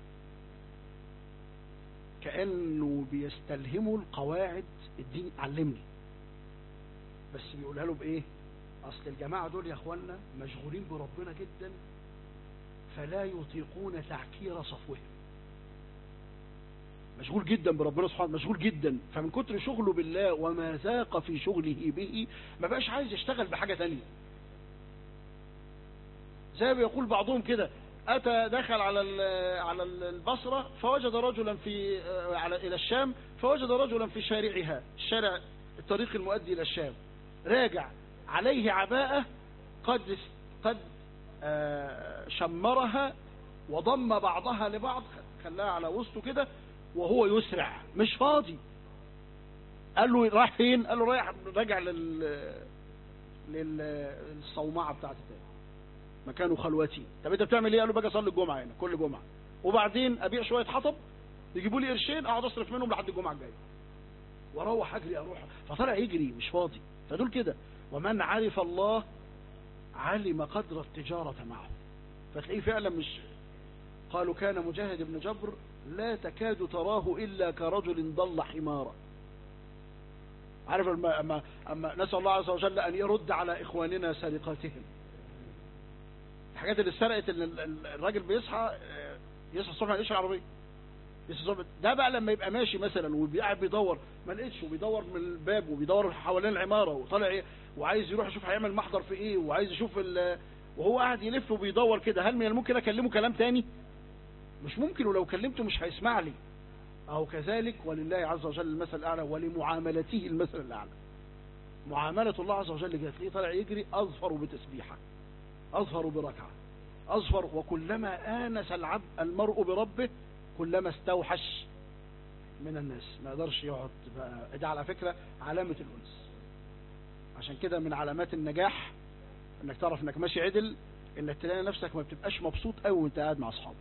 [SPEAKER 1] كأنه بيستلهموا القواعد الدين علمني بس بيقولها له بإيه أصل الجماعة دول يا أخوانا مشغولين بربنا جدا فلا يطيقون تعكير صفوهم مشغول جدا بربنا سبحانه مشغول جدا فمن كتر شغله بالله وما ذاق في شغله به ما بقاش عايز يشتغل بحاجة تانية زي ما بيقول بعضهم كده أتى دخل على ال- على ال- البصرة فوجد رجلا في آه، على إلى الشام فوجد رجلا في شارعها الشارع الطريق المؤدي إلى الشام راجع عليه عباءة قد قد آه، شمرها وضم بعضها لبعض خلاها على وسطه كده وهو يسرع مش فاضي قال له رايح فين قال له رايح راجع لل للصومعة بتاعتي تاني مكانه خلوتي طب انت بتعمل ايه قال له باجي اصلي الجمعه هنا كل جمعه وبعدين ابيع شويه حطب يجيبوا لي قرشين اقعد اصرف منهم لحد الجمعه الجايه واروح اجري اروح فطلع يجري مش فاضي فدول كده ومن عرف الله علم قدر التجاره معه فتلاقيه فعلا مش قالوا كان مجاهد بن جبر لا تكاد تراه الا كرجل ضل حمارا عارف اما اما اما نسال الله عز وجل ان يرد على اخواننا سرقاتهم الحاجات اللي اتسرقت اللي ال- ال- الراجل بيصحى آه، يصحى الصبح ما يلاقيش العربيه يصحى الصبح ده بقى لما يبقى ماشي مثلا وقاعد بيدور ما لقيتش وبيدور من الباب وبيدور حوالين العماره وطالع ايه وعايز يروح يشوف هيعمل محضر في ايه وعايز يشوف ال- وهو قاعد يلف وبيدور كده هل من الممكن اكلمه كلام تاني مش ممكن ولو كلمته مش هيسمع لي أو كذلك ولله عز وجل المثل الأعلى ولمعاملته المثل الأعلى معاملة الله عز وجل جات ليه طالع يجري أظفر بتسبيحة أظفر بركعة أظفر وكلما آنس العبد المرء بربه كلما استوحش من الناس ما يقدرش يقعد بقى ده على فكرة علامة الأنس عشان كده من علامات النجاح انك تعرف انك ماشي عدل انك تلاقي نفسك ما بتبقاش مبسوط قوي وانت قاعد مع اصحابك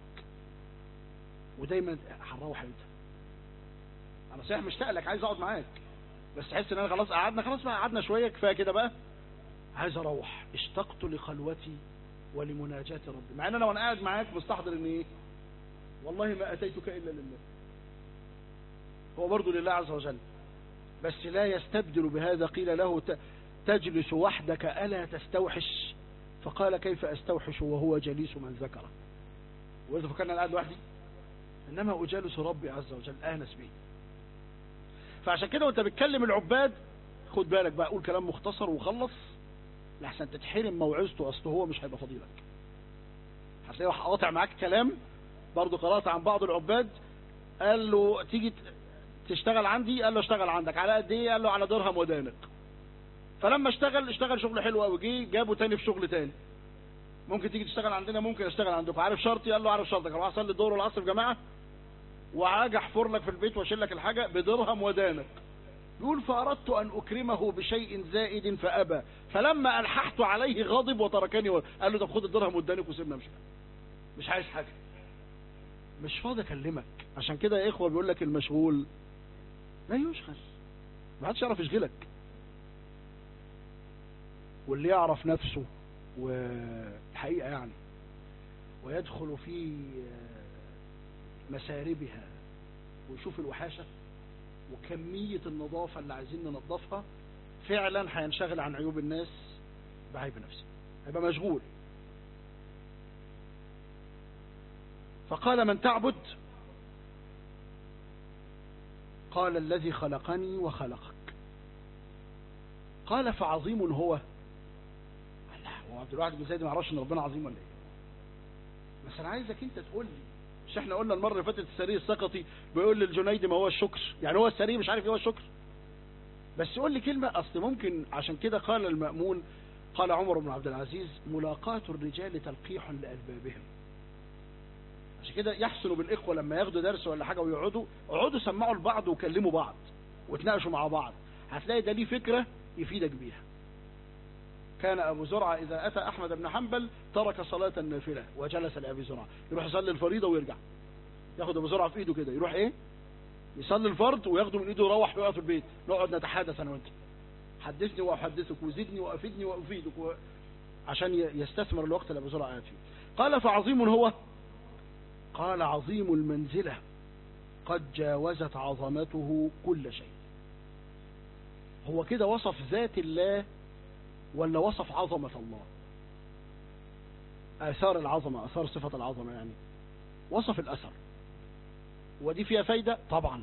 [SPEAKER 1] ودايما هنروح امتى انا صحيح مشتاق لك عايز اقعد معاك بس تحس ان انا خلاص قعدنا خلاص بقى قعدنا شويه كفايه كده بقى عايز اروح اشتقت لخلوتي ولمناجاة ربي مع ان انا وانا قاعد معاك مستحضر ان ايه والله ما اتيتك الا لله هو برضه لله عز وجل بس لا يستبدل بهذا قيل له ت- تجلس وحدك ألا تستوحش فقال كيف أستوحش وهو جليس من ذكره وإذا فكرنا قاعد لوحدي إنما أجالس ربي عز وجل آنس به فعشان كده وانت بتكلم العباد خد بالك بقى قول كلام مختصر وخلص لحسن تتحرم موعظته اصل هو مش هيبقى فضيلك هتلاقيه راح قاطع معاك كلام برضه قرأت عن بعض العباد قال له تيجي ت- تشتغل عندي قال له اشتغل عندك على قد ايه قال له على درهم ودانق فلما اشتغل اشتغل شغل حلو قوي جه جابه تاني في شغل تاني ممكن تيجي تشتغل عندنا ممكن اشتغل عندكم عارف شرطي قال له عارف شرطك اروح اصلي الظهر والعصر في جماعه وهاجي احفر لك في البيت واشيل لك الحاجه بدرهم ودانق يقول فأردت أن أكرمه بشيء زائد فأبى فلما ألححت عليه غضب وتركني و... قال له طب خد الدرهم قدامك وسيبنا امشي مش عايز حاجة مش فاضي أكلمك عشان كده يا إخوة بيقول لك المشغول لا يشغل ما حدش يعرف يشغلك واللي يعرف نفسه والحقيقة يعني ويدخل في مساربها ويشوف الوحاشة وكمية النظافة اللي عايزين ننظفها فعلا هينشغل عن عيوب الناس بعيب نفسه هيبقى مشغول فقال من تعبد قال الذي خلقني وخلقك قال فعظيم هو الله هو عبد الواحد بن زيد ما يعرفش ان ربنا عظيم ولا ايه بس انا عايزك انت تقول لي مش احنا قلنا المره اللي فاتت السري السقطي بيقول للجنيدي ما هو الشكر يعني هو السري مش عارف ايه هو الشكر بس يقول لي كلمه اصل ممكن عشان كده قال المامون قال عمر بن عبد العزيز ملاقاة الرجال تلقيح لألبابهم عشان كده يحسن بالإخوة لما ياخدوا درس ولا حاجة ويقعدوا اقعدوا سمعوا لبعض وكلموا بعض وتناقشوا مع بعض هتلاقي ده ليه فكرة يفيدك بيها كان أبو زرعة إذا أتى أحمد بن حنبل ترك صلاة النافلة وجلس لأبي زرعة يروح يصلي الفريضة ويرجع ياخد أبو زرعة في إيده كده يروح إيه يصلي الفرض وياخده من إيده ويروح يقعد في البيت نقعد نتحدث أنا وأنت حدثني وأحدثك وزدني وأفيدني وأفيدك و... عشان يستثمر الوقت اللي أبو زرعة قاعد فيه قال فعظيم هو قال عظيم المنزلة قد جاوزت عظمته كل شيء هو كده وصف ذات الله ولا وصف عظمة الله آثار العظمة آثار صفة العظمة يعني وصف الأثر ودي فيها فايدة طبعا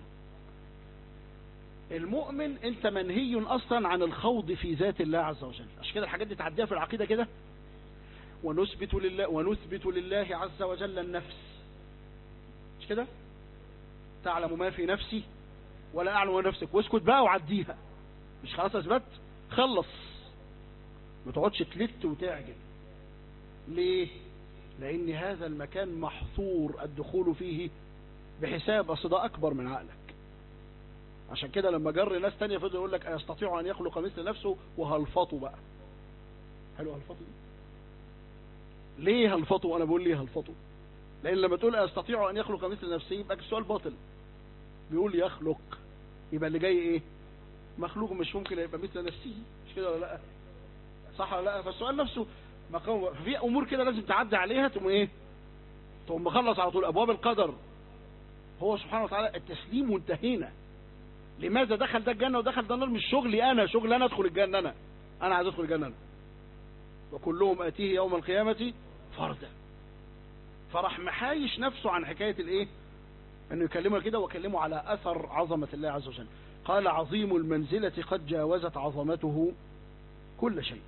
[SPEAKER 1] المؤمن انت منهي اصلا عن الخوض في ذات الله عز وجل عشان كده الحاجات دي تعديها في العقيدة كده ونثبت لله ونثبت لله عز وجل النفس مش كده تعلم ما في نفسي ولا اعلم نفسك واسكت بقى وعديها مش خلاص اثبت خلص ما تقعدش تلت وتعجل ليه لان هذا المكان محظور الدخول فيه بحساب اصل ده اكبر من عقلك عشان كده لما جر ناس تانية فضل يقول لك يستطيع ان يخلق مثل نفسه وهلفطوا بقى حلو هلفطوا دي ليه هلفطوا انا بقول ليه هلفطوا لان لما تقول يستطيع ان يخلق مثل نفسه يبقى السؤال باطل بيقول يخلق يبقى اللي جاي ايه مخلوق مش ممكن يبقى مثل نفسه مش كده ولا لا صح ولا لا فالسؤال نفسه مقام في امور كده لازم تعدي عليها تقوم ايه تقوم مخلص على طول ابواب القدر هو سبحانه وتعالى التسليم وانتهينا لماذا دخل ده الجنه ودخل ده النار مش شغلي انا شغل انا ادخل الجنه انا انا عايز ادخل الجنه انا وكلهم اتيه يوم القيامه فردا فراح محايش نفسه عن حكايه الايه انه يكلمه كده وكلمه على اثر عظمه الله عز وجل قال عظيم المنزله قد جاوزت عظمته كل شيء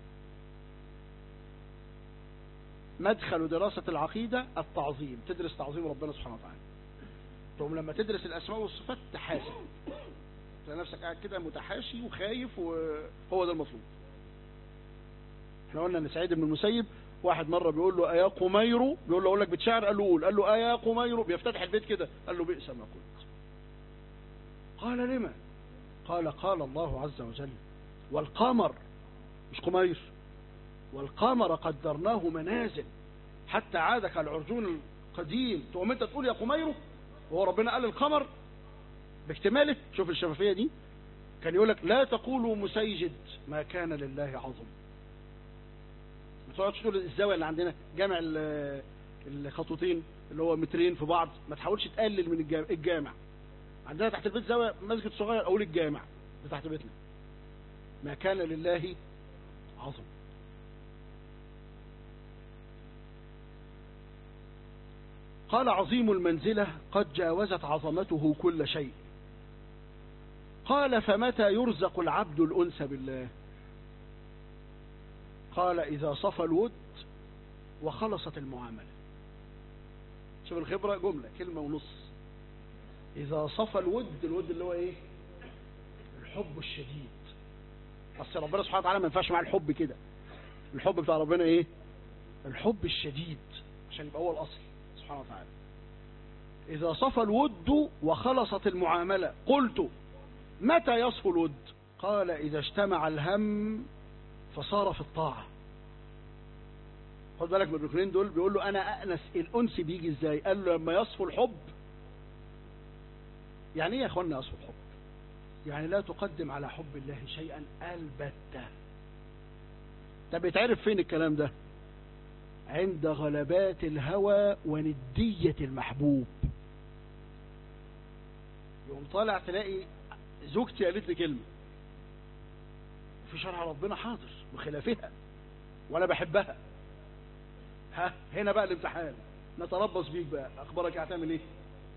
[SPEAKER 1] مدخل دراسة العقيدة التعظيم تدرس تعظيم ربنا سبحانه وتعالى تقوم لما تدرس الأسماء والصفات تحاسب تلاقي نفسك قاعد كده متحاشي وخايف وهو ده المطلوب احنا قلنا ان سعيد بن المسيب واحد مرة بيقول له ايا قمير بيقول له اقول لك بتشعر قال له قول قال له ايا قمير بيفتتح البيت كده قال له بئس ما قلت قال لما قال قال الله عز وجل والقمر مش قمير والقمر قدرناه منازل حتى عاد كالعرجون القديم تقوم انت تقول يا قمير وهو ربنا قال القمر باكتماله شوف الشفافية دي كان يقول لك لا تقولوا مسيجد ما كان لله عظم ما تقعدش تقول الزاوية اللي عندنا جامع الخطوتين اللي هو مترين في بعض ما تحاولش تقلل من الجامع عندنا تحت البيت زاوية مسجد صغير اقول الجامع ده تحت بيتنا ما كان لله عظم قال عظيم المنزلة قد جاوزت عظمته كل شيء قال فمتى يرزق العبد الأنس بالله قال إذا صفى الود وخلصت المعاملة شوف الخبرة جملة كلمة ونص إذا صفى الود الود اللي هو إيه الحب الشديد أصل ربنا سبحانه وتعالى ما ينفعش معاه الحب كده الحب بتاع ربنا إيه الحب الشديد عشان يبقى هو الأصل سبحانه وتعالى إذا صفى الود وخلصت المعاملة قلت متى يصفو الود قال إذا اجتمع الهم فصار في الطاعة خد بالك من الركنين دول بيقول له أنا أأنس الأنس بيجي إزاي قال له لما يصفو الحب يعني إيه يا أخوانا يصفو الحب يعني لا تقدم على حب الله شيئا البتة طب بيتعرف فين الكلام ده عند غلبات الهوى وندية المحبوب يقوم طالع تلاقي زوجتي قالت لي كلمة في شرع ربنا حاضر بخلافها وانا بحبها ها هنا بقى الامتحان نتربص بيك بقى اخبارك هتعمل ايه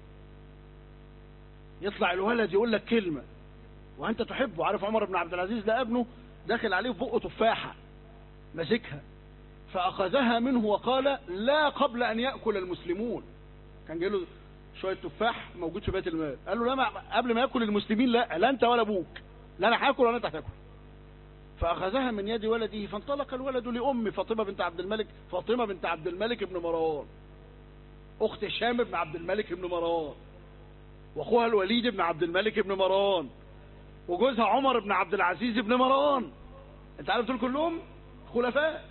[SPEAKER 1] يطلع الولد يقول لك كلمة وانت تحبه عارف عمر بن عبد العزيز ده ابنه داخل عليه في بقه تفاحة ماسكها فأخذها منه وقال لا قبل أن يأكل المسلمون كان جاي له شويه تفاح موجود في بيت المال قال له لا ما قبل ما ياكل المسلمين لا لا انت ولا ابوك لا انا هاكل ولا انت هتاكل فاخذها من يد ولده فانطلق الولد لام فاطمه بنت عبد الملك فاطمه بنت عبد الملك بن مروان اخت هشام بن عبد الملك بن مروان واخوها الوليد بن عبد الملك بن مروان وجوزها عمر بن عبد العزيز بن مروان انت عارف دول كلهم خلفاء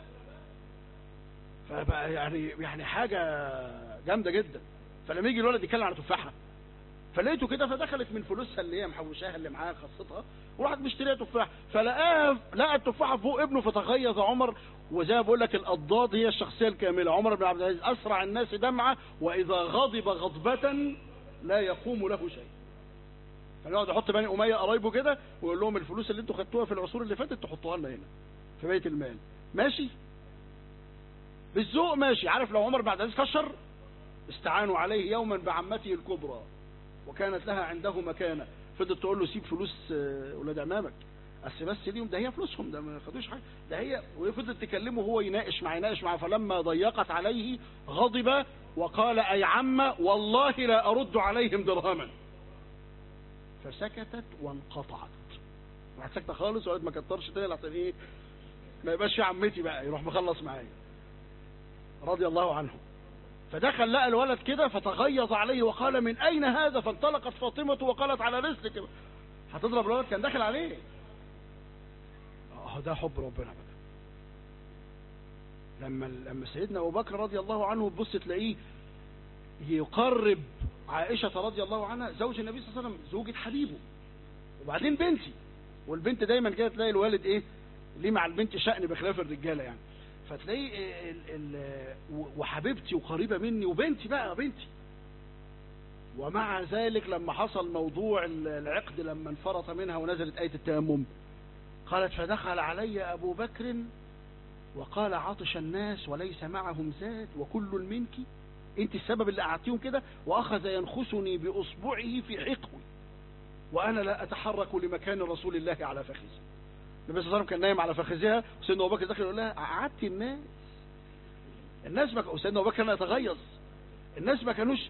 [SPEAKER 1] فبقى يعني يعني حاجه جامده جدا فلما يجي الولد يتكلم عن تفاحه فلقيته كده فدخلت من فلوسها اللي هي محوشاها اللي معاها خاصتها وراحت مشتريها تفاح فلقاها لقى التفاحه فوق ابنه فتغيظ عمر وزي ما بقول لك الاضداد هي الشخصيه الكامله عمر بن عبد العزيز اسرع الناس دمعه واذا غضب غضبه لا يقوم له شيء فيقعد يحط بني اميه قرايبه كده ويقول لهم الفلوس اللي انتوا خدتوها في العصور اللي فاتت تحطوها لنا هنا في بيت المال ماشي بالذوق ماشي عارف لو عمر بن عبد العزيز كشر استعانوا عليه يوما بعمته الكبرى وكانت لها عنده مكانه فضلت تقول له سيب فلوس آه، ولاد عمامك بس بس ليهم ده هي فلوسهم ده ما خدوش حاجه ده هي وفضلت تكلمه هو يناقش مع يناقش مع فلما ضيقت عليه غضب وقال اي عم والله لا ارد عليهم درهما فسكتت وانقطعت راحت ساكته خالص وقالت ما كترش تاني عشان ايه ما يبقاش يا عمتي بقى يروح مخلص معايا رضي الله عنه فدخل لقى الولد كده فتغيظ عليه وقال من اين هذا فانطلقت فاطمه وقالت على رسلك هتضرب الولد كان داخل عليه اه ده حب ربنا بقى لما لما سيدنا ابو بكر رضي الله عنه تبص تلاقيه يقرب عائشه رضي الله عنها زوج النبي صلى الله عليه وسلم زوجة حبيبه وبعدين بنتي والبنت دايما كده تلاقي الوالد ايه ليه مع البنت شأن بخلاف الرجاله يعني فتلاقي ال ال وحبيبتي وقريبه مني وبنتي بقى بنتي ومع ذلك لما حصل موضوع العقد لما انفرط منها ونزلت آية التيمم قالت فدخل علي أبو بكر وقال عطش الناس وليس معهم زاد وكل منك انت السبب اللي قعدتيهم كده واخذ ينخسني باصبعه في حقوي وانا لا اتحرك لمكان رسول الله على فخذي النبي صلى الله عليه وسلم كان نايم على فخذها وسيدنا ابو بكر داخل يقول لها قعدتي الناس الناس ما وسيدنا ابو بكر كان يتغيظ الناس ما كانوش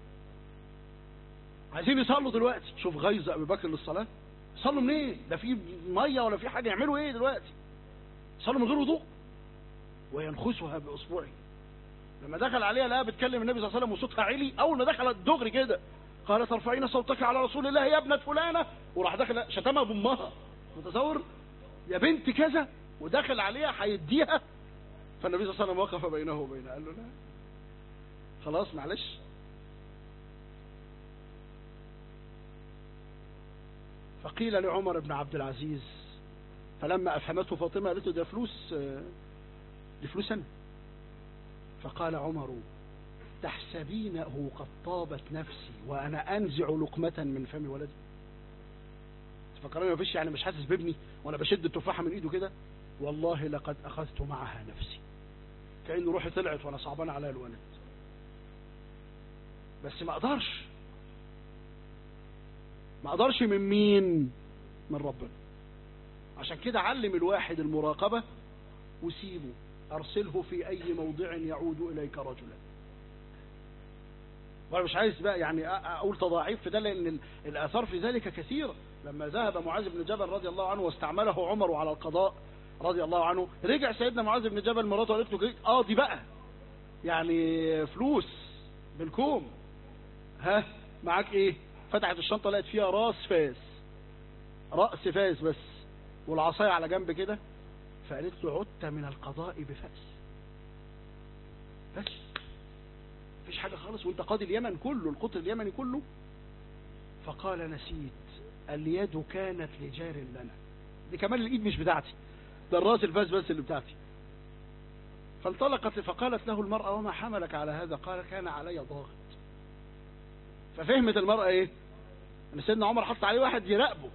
[SPEAKER 1] عايزين يصلوا دلوقتي شوف غيظ ابي بكر للصلاه صلوا منين ده في ميه ولا في حاجه يعملوا ايه دلوقتي صلوا من غير وضوء وينخسها باصبعه لما دخل عليها لقاها بتكلم النبي صلى الله عليه وسلم وصوتها عالي اول ما دخلت دغري كده قالت ارفعين صوتك على رسول الله يا ابنه فلانه وراح داخل شتمها بامها متصور يا بنت كذا ودخل عليها هيديها فالنبي صلى الله عليه وسلم وقف بينه وبينها قال له لا خلاص معلش فقيل لعمر بن عبد العزيز فلما أفهمته فاطمة قالت له ده فلوس دي فلوس أنا فقال عمر تحسبينه قد طابت نفسي وأنا أنزع لقمة من فم ولدي فكرني ما فيش يعني مش حاسس بابني وانا بشد التفاحه من ايده كده والله لقد اخذت معها نفسي كأن روحي طلعت وانا صعبان على الولد بس ما اقدرش ما اقدرش من مين من ربنا عشان كده علم الواحد المراقبة وسيبه ارسله في اي موضع يعود اليك رجلا وانا مش عايز بقى يعني اقول تضاعيف في ده لان الاثار في ذلك كثيره لما ذهب معاذ بن جبل رضي الله عنه واستعمله عمر على القضاء رضي الله عنه رجع سيدنا معاذ بن جبل مراته قالت له قاضي آه بقى يعني فلوس بالكوم ها معاك ايه فتحت الشنطه لقت فيها راس فاس راس فاس بس والعصايه على جنب كده فقالت له عدت من القضاء بفأس بس مفيش حاجة خالص وانت قاضي اليمن كله القطر اليمني كله فقال نسيت اليد كانت لجار لنا دي كمان الايد مش بتاعتي ده الراس الفاس بس اللي بتاعتي فانطلقت فقالت له المرأة وما حملك على هذا قال كان علي ضاغط ففهمت المرأة ايه ان سيدنا عمر حط عليه واحد يراقبه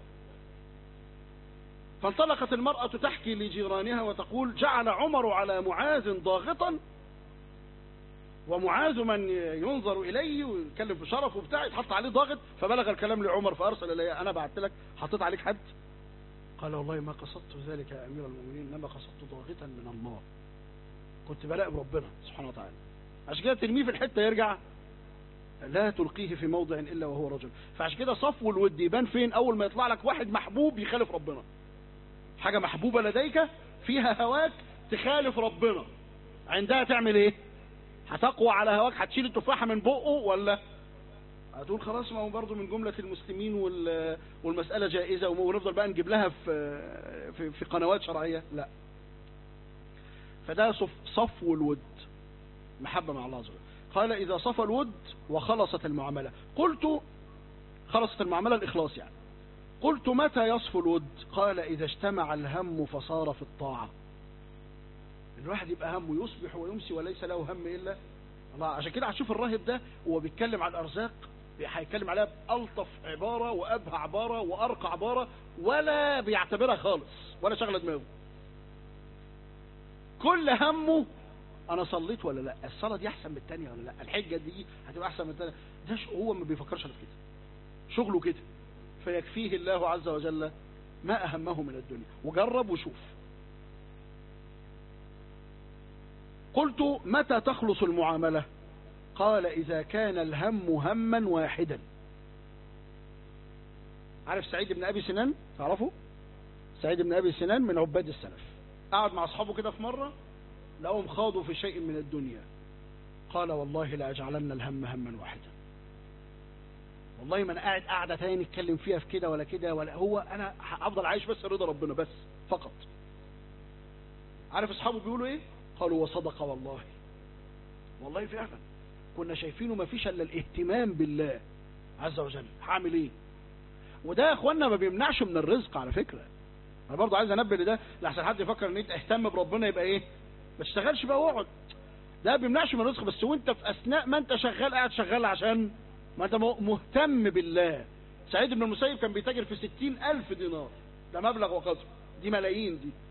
[SPEAKER 1] فانطلقت المرأة تحكي لجيرانها وتقول جعل عمر على معاذ ضاغطا ومعاذ من ينظر إليه ويتكلم بشرف وبتاع يتحط عليه ضاغط فبلغ الكلام لعمر فأرسل إلي أنا بعت لك حطيت عليك حد قال والله ما قصدت ذلك يا أمير المؤمنين إنما قصدت ضاغطا من الله كنت بلاقي ربنا سبحانه وتعالى عشان كده ترميه في الحتة يرجع لا تلقيه في موضع إلا وهو رجل فعشان كده صفو الود يبان فين أول ما يطلع لك واحد محبوب يخالف ربنا حاجة محبوبة لديك فيها هواك تخالف ربنا عندها تعمل ايه هتقوى على هواك هتشيل التفاحة من بقه ولا هتقول خلاص ما هو برضه من جملة المسلمين وال- والمسألة جائزة ونفضل بقى نجيب لها في في, في قنوات شرعية لا فده صف صفو الود محبة مع الله عز وجل قال إذا صفى الود وخلصت المعاملة قلت خلصت المعاملة الإخلاص يعني قلت متى يصفو الود قال إذا اجتمع الهم فصار في الطاعة الواحد يبقى همه يصبح ويمسي وليس له هم إلا الله عشان كده هتشوف الراهب ده وهو بيتكلم عن الأرزاق هيتكلم عليها بألطف عبارة وأبهى عبارة وأرقى عبارة ولا بيعتبرها خالص ولا شغلة دماغه كل همه انا صليت ولا لا الصلاه دي احسن من الثانيه ولا لا الحجه دي هتبقى احسن من الثانيه ده ش- هو ما بيفكرش في كده شغله كده فيكفيه الله عز وجل ما اهمه من الدنيا وجرب وشوف قلت متى تخلص المعامله قال اذا كان الهم هما واحدا عارف سعيد بن ابي سنان تعرفه سعيد بن ابي سنان من عباد السلف قعد مع اصحابه كده في مره لهم خاضوا في شيء من الدنيا قال والله لاجعلن الهم هما واحدا والله ما انا قاعد قاعده تاني نتكلم فيها في كده ولا كده ولا هو انا هفضل عايش بس رضا ربنا بس فقط عارف اصحابه بيقولوا ايه قالوا وصدق والله والله فعلا كنا شايفينه ما فيش الا الاهتمام بالله عز وجل هعمل ايه وده يا اخوانا ما بيمنعش من الرزق على فكره انا برضو عايز انبه لده لحسن حد يفكر ان انت اهتم بربنا يبقى ايه ما تشتغلش بقى واقعد ده بيمنعش من الرزق بس وانت في اثناء ما انت شغال قاعد شغال عشان ما انت مهتم بالله سعيد بن المسيب كان بيتاجر في ستين الف دينار ده مبلغ وقدره دي ملايين دي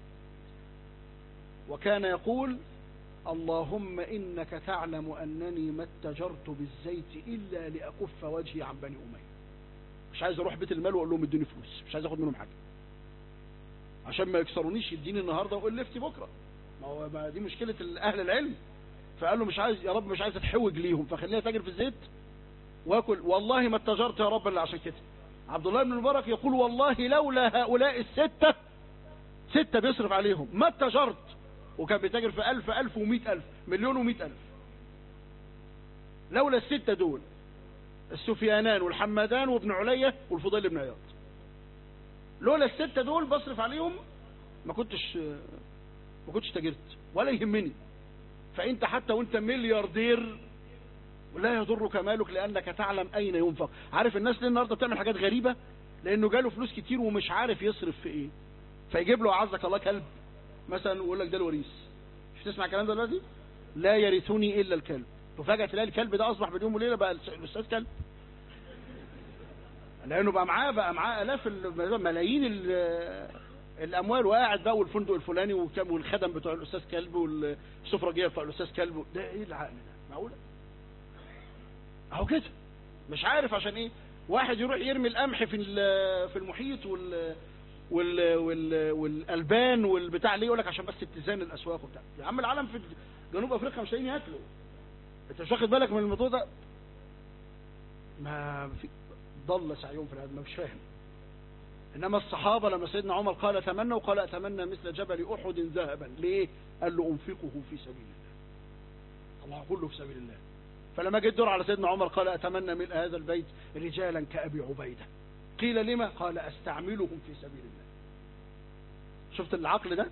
[SPEAKER 1] وكان يقول اللهم انك تعلم انني ما اتجرت بالزيت الا لاكف وجهي عن بني اميه مش عايز اروح بيت المال واقول لهم ادوني فلوس مش عايز اخد منهم حاجه عشان ما يكسرونيش يديني النهارده ويقول لفتي بكره ما هو ما دي مشكله اهل العلم فقال له مش عايز يا رب مش عايز اتحوج ليهم فخليني اتاجر في الزيت واكل والله ما اتجرت يا رب الا عشان كده عبد الله بن المبارك يقول والله لولا هؤلاء الستة ستة بيصرف عليهم ما اتجرت وكان بيتاجر في ألف ألف ومئة ألف مليون ومئة ألف لولا الستة دول السفيانان والحمادان وابن علية والفضيل بن عياض لولا الستة دول بصرف عليهم ما كنتش ما كنتش تاجرت ولا يهمني فانت حتى وانت ملياردير لا يضرك مالك لانك تعلم اين ينفق عارف الناس ليه النهارده بتعمل حاجات غريبه لانه جاله فلوس كتير ومش عارف يصرف في ايه فيجيب له عزك الله كلب مثلا ويقول لك ده الوريث مش تسمع الكلام ده دلوقتي لا يرثني الا الكلب وفجاه تلاقي الكلب ده اصبح باليوم وليله بقى الاستاذ كلب لانه بقى معاه بقى معاه الاف ملايين الاموال وقاعد بقى والفندق الفلاني والخدم بتوع الاستاذ كلب والسفرجيه بتوع الاستاذ كلب ده ايه العقل ده معقوله اهو كده مش عارف عشان ايه واحد يروح يرمي القمح في في المحيط وال وال وال والالبان والبتاع ليه يقول لك عشان بس اتزان الاسواق وبتاع يا عم العالم في جنوب افريقيا مش لاقيين ياكلوا انت مش واخد بالك من الموضوع ده ما في ضل سعيهم في الهدم مش فاهم انما الصحابة لما سيدنا عمر قال تمنوا قال اتمنى مثل جبل احد ذهبا ليه قال له انفقه في سبيل الله الله كله في سبيل الله فلما جه الدور على سيدنا عمر قال اتمنى ملء هذا البيت رجالا كابي عبيده قيل لما قال استعملهم في سبيل الله شفت العقل ده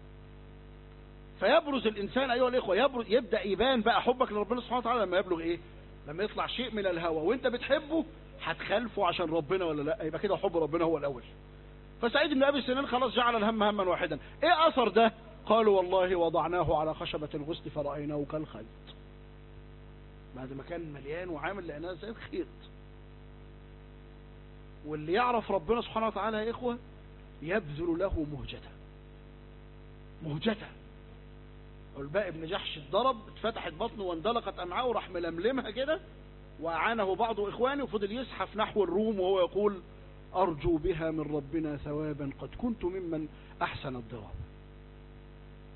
[SPEAKER 1] فيبرز الانسان ايها الاخوه يبرز يبدا يبان بقى حبك لربنا سبحانه وتعالى لما يبلغ ايه لما يطلع شيء من الهوى وانت بتحبه هتخالفه عشان ربنا ولا لا يبقى كده حب ربنا هو الاول فسعيد بن ابي سنان خلاص جعل الهم هما واحدا ايه اثر ده قالوا والله وضعناه على خشبة الغسل فرأيناه كالخيط بعد ما كان مليان وعامل لقيناه زي الخيط واللي يعرف ربنا سبحانه وتعالى يا اخوة يبذل له مهجته مهجته والباقي بن جحش اتضرب اتفتحت بطنه واندلقت امعاءه وراح ململمها كده وأعانه بعض إخوانه وفضل يزحف نحو الروم وهو يقول أرجو بها من ربنا ثوابا قد كنت ممن أحسن الضراب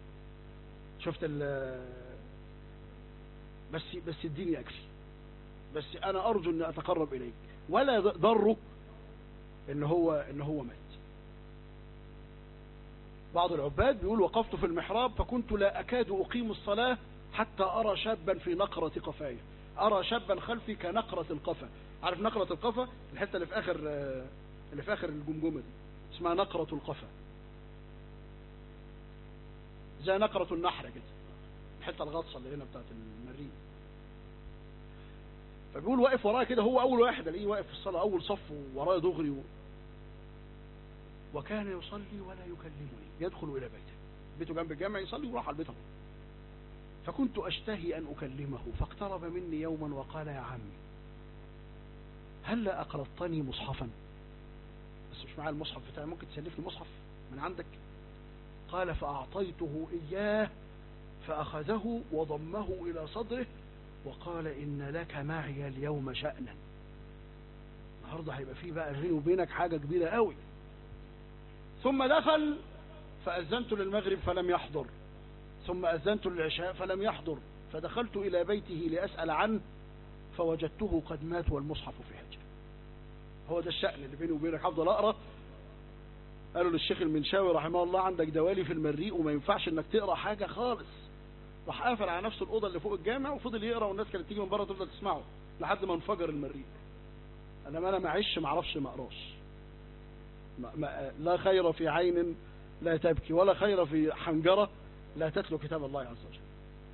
[SPEAKER 1] شفت ال بس بس اديني أكلي بس انا ارجو اني اتقرب اليك ولا ضره ان هو ان هو مات بعض العباد بيقول وقفت في المحراب فكنت لا اكاد اقيم الصلاة حتى ارى شابا في نقرة قفايا ارى شابا خلفي كنقرة القفا عارف نقرة القفا الحتة اللي في اخر اللي في اخر الجمجمة دي اسمها نقرة القفا زي نقرة النحر كده الحتة الغطسة اللي هنا بتاعت المريء فبيقول واقف ورايا كده هو اول واحد الاقيه واقف في الصلاة اول صف ورايا دغري و... وكان يصلي ولا يكلمني يدخل الى بيته بيته جنب الجامع يصلي وراح على البيت فكنت اشتهي ان اكلمه فاقترب مني يوما وقال يا عمي هل اقرضتني مصحفا بس مش معايا المصحف بتاعي ممكن تسلفني مصحف من عندك قال فاعطيته اياه فاخذه وضمه الى صدره وقال إن لك معي اليوم شأنا النهاردة هيبقى فيه بقى بيني وبينك حاجة كبيرة قوي ثم دخل فأذنت للمغرب فلم يحضر ثم أذنت للعشاء فلم يحضر فدخلت إلى بيته لأسأل عنه فوجدته قد مات والمصحف في حجر هو ده الشأن اللي بيني وبينك هفضل أقرأ قالوا للشيخ المنشاوي رحمه الله عندك دوالي في المريء وما ينفعش انك تقرأ حاجة خالص راح قافل على نفسه الأوضة اللي فوق الجامع وفضل يقرأ والناس كانت تيجي من بره تفضل تسمعه لحد ما انفجر المريء أنا ما أنا معيش ما اعرفش ما اقراش ما ما لا خير في عين لا تبكي ولا خير في حنجرة لا تتلو كتاب الله عز وجل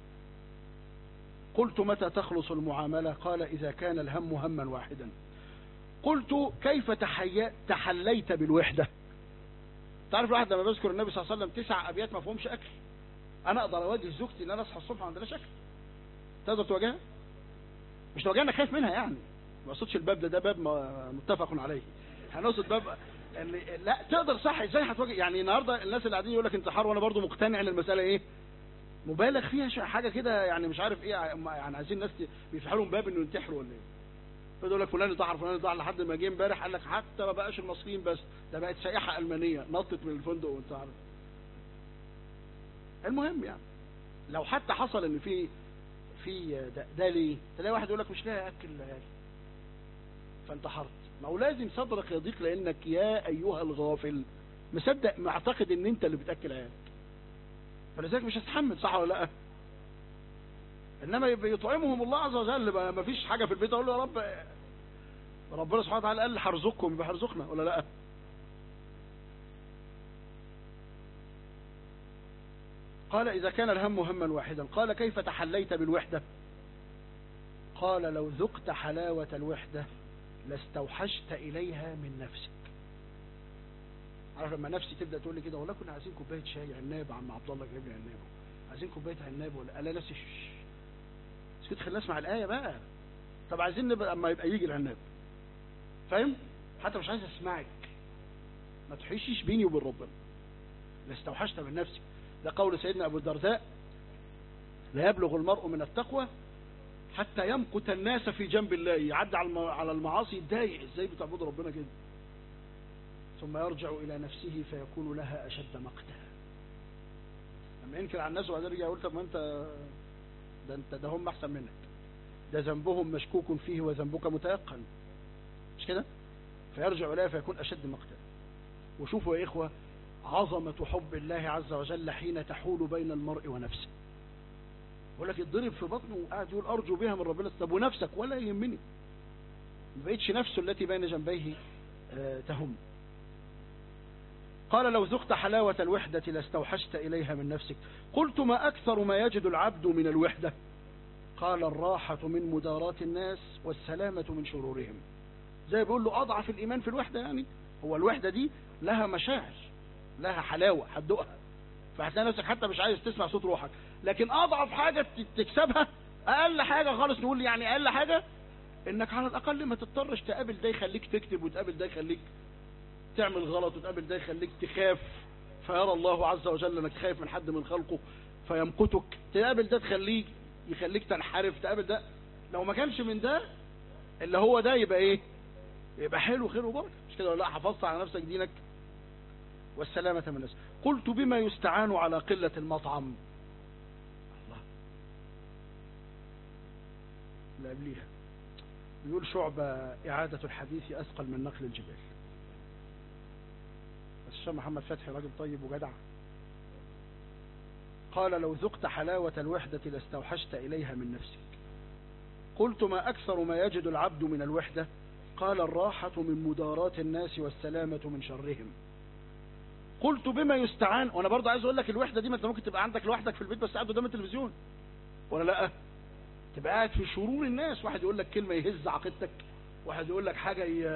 [SPEAKER 1] قلت متى تخلص المعاملة قال إذا كان الهم هما واحدا قلت كيف تحي... تحليت بالوحدة تعرف الواحد لما بذكر النبي صلى الله عليه وسلم تسع أبيات ما فيهمش أكل انا اقدر اواجه زوجتي ان انا اصحى الصبح ما عندناش اكل تقدر تواجهها مش تواجهها انا خايف منها يعني ما اقصدش الباب ده ده باب متفق عليه هنقصد باب اللي لا تقدر صح ازاي هتواجه يعني النهارده الناس اللي قاعدين يقول لك انتحار وانا برضو مقتنع ان المساله ايه مبالغ فيها حاجه كده يعني مش عارف ايه يعني عايزين الناس بيفتحوا لهم باب انه ينتحروا ولا ايه فيقول لك فلان انتحر فلان انتحر لحد ما جه امبارح قال لك حتى ما بقاش المصريين بس ده بقت سائحه المانيه نطت من الفندق وانتحرت المهم يعني لو حتى حصل ان في في ده, ده ليه تلاقي واحد يقول لك مش لاقي اكل العيال فانتحرت ما هو لازم صدرك يضيق لانك يا ايها الغافل مصدق معتقد ان انت اللي بتاكل عيالك فلذلك مش هتحمل صح ولا لا انما يطعمهم الله عز وجل ما فيش حاجه في البيت اقول له يا رب ربنا سبحانه وتعالى قال هرزقكم يبقى هرزقنا ولا لا قال إذا كان الهم هما واحدا قال كيف تحليت بالوحدة قال لو ذقت حلاوة الوحدة لاستوحشت إليها من نفسك عارف لما نفسي تبدأ تقول لي كده والله كنا عايزين كوباية شاي عناب عم عبد الله جايب لي عناب عايزين كوباية عناب ولا الا نفسي اسكت خلينا نسمع الآية بقى طب عايزين نبقى اما يبقى يجي العناب فاهم حتى مش عايز اسمعك ما تحيشيش بيني وبين ربنا لاستوحشت من نفسك ده قول سيدنا أبو الدرداء لا يبلغ المرء من التقوى حتى يمقت الناس في جنب الله يعدي على المعاصي يتضايق ازاي بتعبد ربنا كده ثم يرجع إلى نفسه فيكون لها أشد مقتا لما ينكر على الناس وبعدين يرجع يقول طب ما انت ده انت ده هم احسن منك ده ذنبهم مشكوك فيه وذنبك متيقن مش كده فيرجع إليها فيكون أشد مقتا وشوفوا يا إخوة عظمة حب الله عز وجل حين تحول بين المرء ونفسه يقول لك يتضرب في بطنه وقاعد يقول أرجو بها من ربنا طب ونفسك ولا يهمني ما بقتش نفسه التي بين جنبيه تهم قال لو ذقت حلاوة الوحدة لاستوحشت إليها من نفسك قلت ما أكثر ما يجد العبد من الوحدة قال الراحة من مداراة الناس والسلامة من شرورهم زي بيقول له أضعف الإيمان في الوحدة يعني هو الوحدة دي لها مشاعر لها حلاوة هتدوقها فهتلاقي نفسك حتى مش عايز تسمع صوت روحك لكن اضعف حاجة تكسبها اقل حاجة خالص نقول يعني اقل حاجة انك على الاقل ما تضطرش تقابل ده يخليك تكتب وتقابل ده يخليك تعمل غلط وتقابل ده يخليك تخاف فيرى الله عز وجل انك خايف من حد من خلقه فيمقتك تقابل ده تخليك يخليك تنحرف تقابل ده لو ما كانش من ده اللي هو ده يبقى ايه يبقى حلو خير وبركه مش كده ولا لا حفظت على نفسك دينك والسلامة من الناس قلت بما يستعان على قلة المطعم الله لا قبليها يقول شعبة إعادة الحديث أثقل من نقل الجبال بس الشيخ محمد فتحي راجل طيب وجدع قال لو ذقت حلاوة الوحدة لاستوحشت إليها من نفسك قلت ما أكثر ما يجد العبد من الوحدة قال الراحة من مداراة الناس والسلامة من شرهم قلت بما يستعان وانا برضه عايز اقول لك الوحده دي ما انت ممكن تبقى عندك لوحدك في البيت بس قاعد قدام التلفزيون ولا لا تبقى قاعد في شرور الناس واحد يقول لك كلمه يهز عقيدتك واحد يقول لك حاجه ي...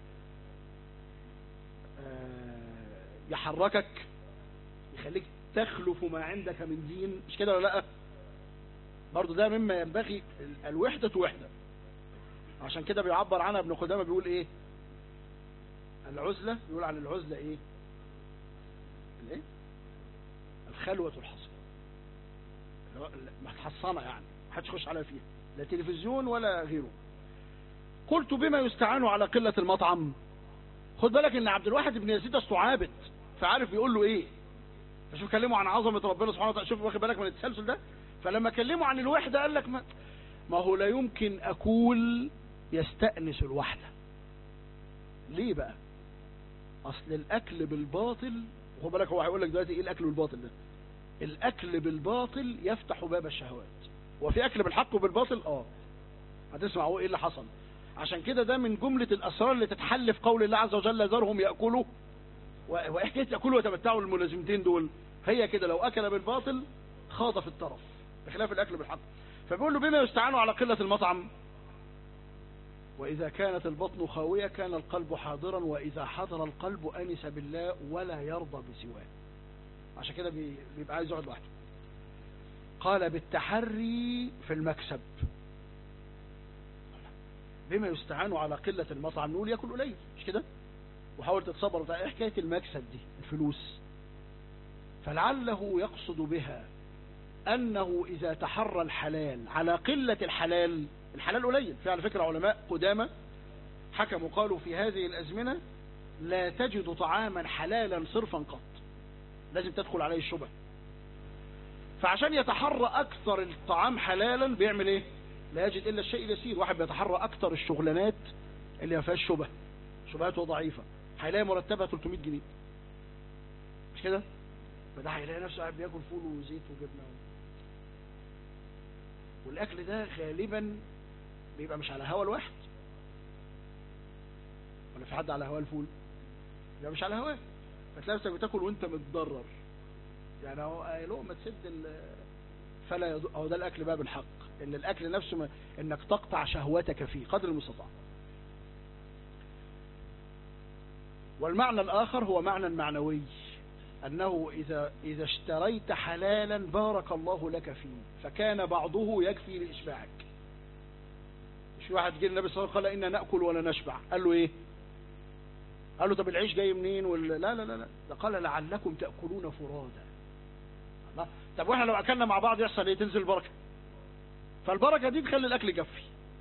[SPEAKER 1] يحركك يخليك تخلف ما عندك من دين مش كده ولا لا برضه ده مما ينبغي الوحده وحده عشان كده بيعبر عنها ابن قدامه بيقول ايه العزله بيقول عن العزله ايه الايه الخلوة الحصينة محصنة يعني محدش يخش عليها فيها لا تلفزيون ولا غيره قلت بما يستعان على قلة المطعم خد بالك ان عبد الواحد بن يزيد اصله عابد فعارف بيقول له ايه فشوف كلمه عن عظمة ربنا سبحانه وتعالى شوف واخد بالك من التسلسل ده فلما كلمه عن الوحدة قال لك ما, ما هو لا يمكن اكول يستأنس الوحدة ليه بقى اصل الاكل بالباطل خد بالك هو هيقول لك دلوقتي ايه الاكل بالباطل ده الاكل بالباطل يفتح باب الشهوات وفي اكل بالحق وبالباطل اه هتسمع هو ايه اللي حصل عشان كده ده من جملة الاسرار اللي تتحل في قول الله عز وجل ذرهم يأكلوا وايه حكايه يأكلوا ويتمتعوا الملازمتين دول هي كده لو اكل بالباطل خاض في الطرف بخلاف الاكل بالحق فبيقول له بما يستعان على قلة المطعم وإذا كانت البطن خاوية كان القلب حاضرا وإذا حضر القلب أنس بالله ولا يرضى بسواه عشان كده بيبقى عايز يقعد لوحده قال بالتحري في المكسب بما يستعان على قلة المطعم نقول يأكل قليل مش كده وحاول تتصبر بتاع ايه حكاية المكسب دي الفلوس فلعله يقصد بها أنه إذا تحرى الحلال على قلة الحلال الحلال قليل في على فكرة علماء قدامى حكموا قالوا في هذه الأزمنة لا تجد طعاما حلالا صرفا قط لازم تدخل عليه الشبه فعشان يتحرى أكثر الطعام حلالا بيعمل ايه لا يجد إلا الشيء اليسير واحد بيتحرى أكثر الشغلانات اللي ما فيهاش شبه شبهاته ضعيفة هيلاقي مرتبها 300 جنيه مش كده فده هيلاقي نفسه قاعد بياكل فول وزيت وجبنه والاكل ده غالبا بيبقى مش على هوا الواحد ولا في حد على هوا الفول يبقى مش على هواه فتلاقي نفسك بتاكل وانت متضرر يعني هو لقمه تسد فلا يض... او ده الاكل بقى بالحق ان الاكل نفسه ما... انك تقطع شهوتك فيه قدر المستطاع والمعنى الاخر هو معنى معنوي أنه إذا, إذا اشتريت حلالا بارك الله لك فيه فكان بعضه يكفي لإشباعك مش واحد جه النبي صلى الله عليه وسلم قال إنا نأكل ولا نشبع قال له إيه قال له طب العيش جاي منين ولا لا لا لا لا ده قال لعلكم تأكلون فرادا الله طب واحنا لو أكلنا مع بعض يحصل إيه تنزل البركة فالبركة دي تخلي الأكل يكفي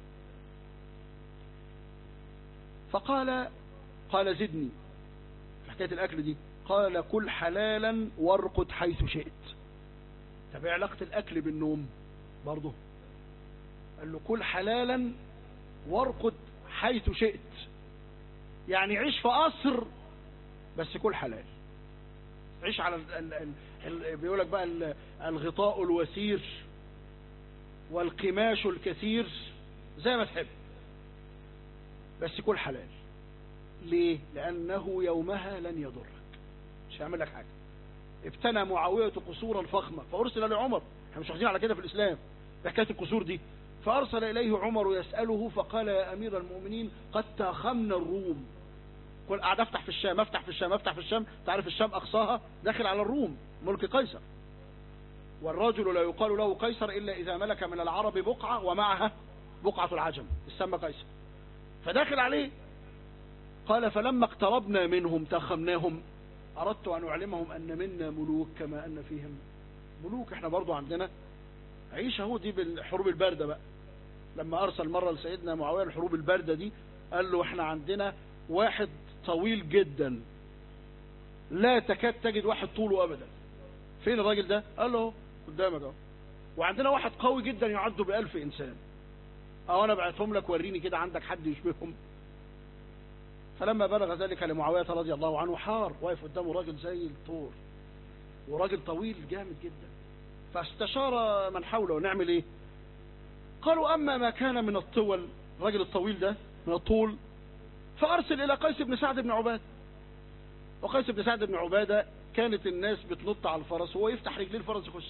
[SPEAKER 1] فقال قال زدني في حكاية الأكل دي قال كل حلالا وارقد حيث شئت طب ايه علاقة الاكل بالنوم برضه قال له كل حلالا وارقد حيث شئت يعني عيش في قصر بس كل حلال عيش على ال ال ال ال بيقول لك بقى ال الغطاء الوسير والقماش الكثير زي ما تحب بس كل حلال ليه لانه يومها لن يضرك مش هيعمل لك حاجة ابتنى معاوية قصورا فخمة فأرسل لعمر احنا مش واخدين على كده في الإسلام حكاية القصور دي فأرسل إليه عمر يسأله فقال يا أمير المؤمنين قد تاخمنا الروم قل قاعد افتح في الشام افتح في الشام افتح في الشام تعرف الشام أقصاها داخل على الروم ملك قيصر والرجل لا يقال له قيصر إلا إذا ملك من العرب بقعة ومعها بقعة العجم السمى قيصر فداخل عليه قال فلما اقتربنا منهم تخمناهم أردت أن أعلمهم أن منا ملوك كما أن فيهم ملوك احنا برضو عندنا عيش اهو دي بالحروب الباردة بقى لما أرسل مرة لسيدنا معاوية الحروب الباردة دي قال له احنا عندنا واحد طويل جدا لا تكاد تجد واحد طوله أبدا فين الراجل ده قال له قدامك اهو وعندنا واحد قوي جدا يعد بألف إنسان او انا بعتهم لك وريني كده عندك حد يشبههم فلما بلغ ذلك لمعاوية رضي الله عنه حار واقف قدامه راجل زي الطور وراجل طويل جامد جدا فاستشار من حوله نعمل ايه قالوا اما ما كان من الطول الراجل الطويل ده من الطول فارسل الى قيس بن سعد بن عباد وقيس بن سعد بن عبادة كانت الناس بتنط على الفرس وهو يفتح رجليه الفرس يخش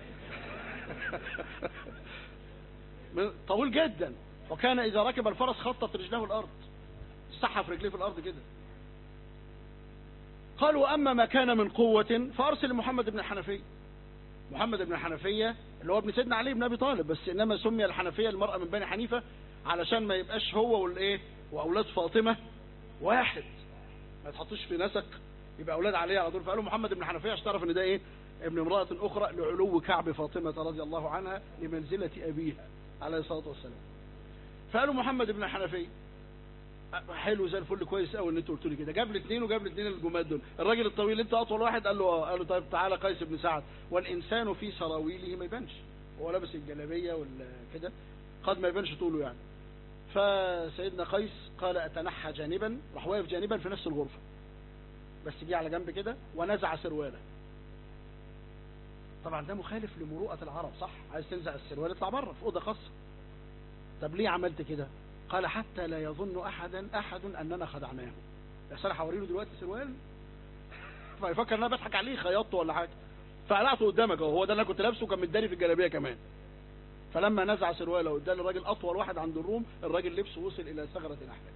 [SPEAKER 1] طويل جدا وكان اذا ركب الفرس خطت رجله الارض سحف رجليه في الارض كده قالوا اما ما كان من قوة فارسل محمد بن الحنفية محمد بن الحنفية اللي هو ابن سيدنا علي بن ابي طالب بس انما سمي الحنفية المرأة من بني حنيفة علشان ما يبقاش هو والايه واولاد فاطمة واحد ما يتحطوش في نسق يبقى اولاد علي على طول فقالوا محمد بن الحنفية عشان تعرف ان ده ايه ابن امرأة اخرى لعلو كعب فاطمة رضي الله عنها لمنزلة ابيها عليه الصلاة والسلام فقالوا محمد بن الحنفية حلو زي الفل كويس قوي ان انتوا قلتوا لي كده جاب لي اثنين وجاب لي اثنين الجماد دول الراجل الطويل انت اطول واحد قال له اه قال له طيب تعالى قيس بن سعد والانسان في سراويله ما يبانش هو لابس الجلابيه ولا كده قد ما يبانش طوله يعني فسيدنا قيس قال اتنحى جانبا راح واقف جانبا في نفس الغرفه بس جه على جنب كده ونزع سرواله طبعا ده مخالف لمروءه العرب صح عايز تنزع السروال اطلع بره في اوضه خاصه طب ليه عملت كده قال حتى لا يظن احدا احد اننا خدعناه يا صالح هوري له دلوقتي سروال فيفكر ان انا بضحك عليه خيطته ولا حاجه فقلعته قدامك اهو هو ده اللي انا كنت لابسه وكان متداري في الجلابيه كمان فلما نزع سرواله واداه للراجل اطول واحد عند الروم الراجل لبسه وصل الى ثغره الاحلام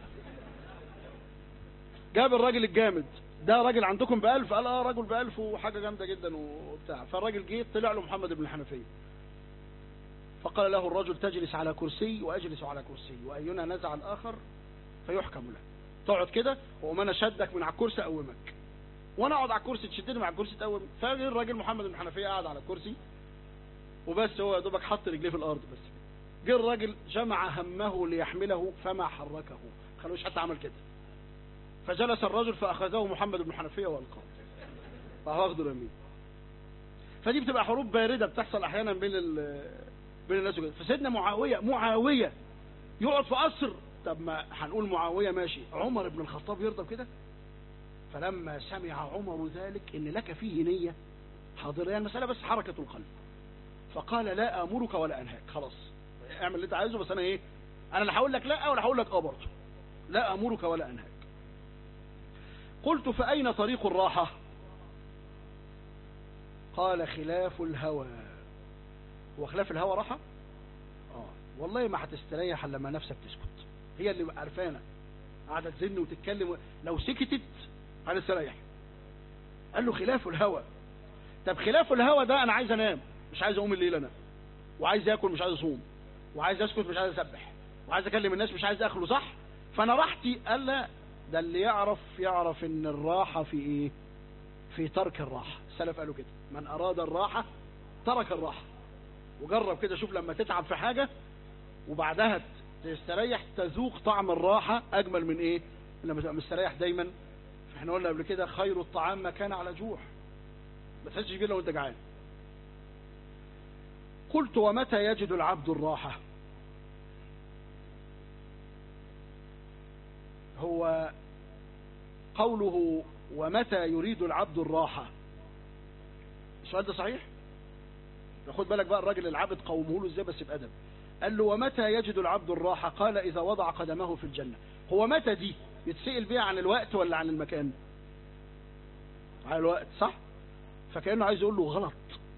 [SPEAKER 1] جاب الراجل الجامد ده راجل عندكم بألف قال اه راجل بألف وحاجة جامدة جدا وبتاع فالراجل جه طلع له محمد بن الحنفية فقال له الرجل تجلس على كرسي وأجلس على كرسي وأينا نزع الآخر فيحكم له تقعد كده وأما أنا شدك من على الكرسي أقومك وأنا أقعد على الكرسي تشدني مع الكرسي تقوم فجه الراجل محمد بن الحنفية قاعد على الكرسي وبس هو يا دوبك حط رجليه في الأرض بس جه الراجل جمع همه ليحمله فما حركه خلوش حتى عمل كده فجلس الرجل فأخذه محمد بن حنفية والقاه فهو أخذ رميه فدي بتبقى حروب باردة بتحصل أحيانا بين بين الناس وكده فسيدنا معاوية معاوية يقعد في قصر طب ما هنقول معاوية ماشي عمر بن الخطاب يرضى كده فلما سمع عمر ذلك ان لك فيه نية حاضرة يعني المسألة بس حركة القلب فقال لا امرك ولا انهاك خلاص اعمل اللي انت عايزه بس انا ايه انا لا هقول لك لا ولا هقول لك اه برضه لا امرك ولا انهاك قلت فأين طريق الراحة قال خلاف الهوى هو خلاف الهوى راحة آه. والله ما هتستريح الا لما نفسك تسكت هي اللي عرفانة قاعدة تزن وتتكلم لو سكتت هنستريح قال له خلاف الهوى طب خلاف الهوى ده انا عايز انام مش عايز اقوم الليل انا وعايز اكل مش عايز اصوم وعايز اسكت مش عايز اسبح وعايز اكلم الناس مش عايز اخلو صح فانا راحتي قال لا ده اللي يعرف يعرف ان الراحة في ايه في ترك الراحة السلف قالوا كده من اراد الراحة ترك الراحة وجرب كده شوف لما تتعب في حاجة وبعدها تستريح تذوق طعم الراحة اجمل من ايه لما تبقى مستريح دايما احنا قلنا قبل كده خير الطعام ما كان على جوع ما تحسش بيه لو انت جعان قلت ومتى يجد العبد الراحة هو قوله ومتى يريد العبد الراحة السؤال ده صحيح خد بالك بقى الراجل العبد قومه له ازاي بس بأدب قال له ومتى يجد العبد الراحة قال إذا وضع قدمه في الجنة هو متى دي يتسئل بيها عن الوقت ولا عن المكان عن الوقت صح فكأنه عايز يقول له غلط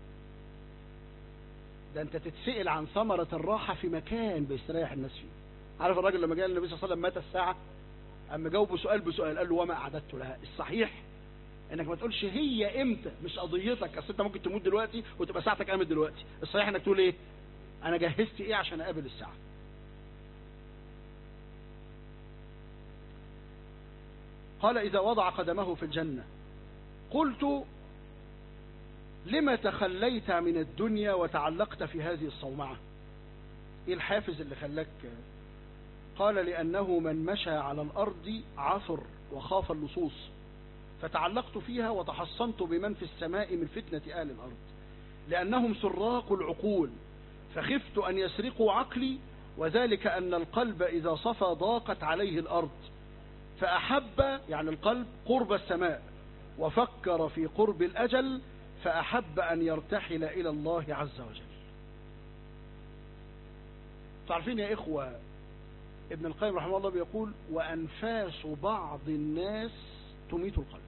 [SPEAKER 1] ده انت تتسئل عن ثمرة الراحة في مكان بيستريح الناس فيه عارف الراجل لما جاء النبي صلى الله عليه وسلم متى الساعة اما جاوبه سؤال بسؤال قال له وما اعددت لها الصحيح انك ما تقولش هي امتى مش قضيتك اصل انت ممكن تموت دلوقتي وتبقى ساعتك قامت دلوقتي الصحيح انك تقول ايه انا جهزت ايه عشان اقابل الساعه قال اذا وضع قدمه في الجنه قلت لما تخليت من الدنيا وتعلقت في هذه الصومعه ايه الحافز اللي خلاك قال لأنه من مشى على الأرض عثر وخاف اللصوص فتعلقت فيها وتحصنت بمن في السماء من فتنة أهل الأرض لأنهم سراق العقول فخفت أن يسرقوا عقلي وذلك أن القلب إذا صفى ضاقت عليه الأرض فأحب يعني القلب قرب السماء وفكر في قرب الأجل فأحب أن يرتحل إلى الله عز وجل تعرفين يا إخوة ابن القيم رحمه الله بيقول وأنفاس بعض الناس تميت القلب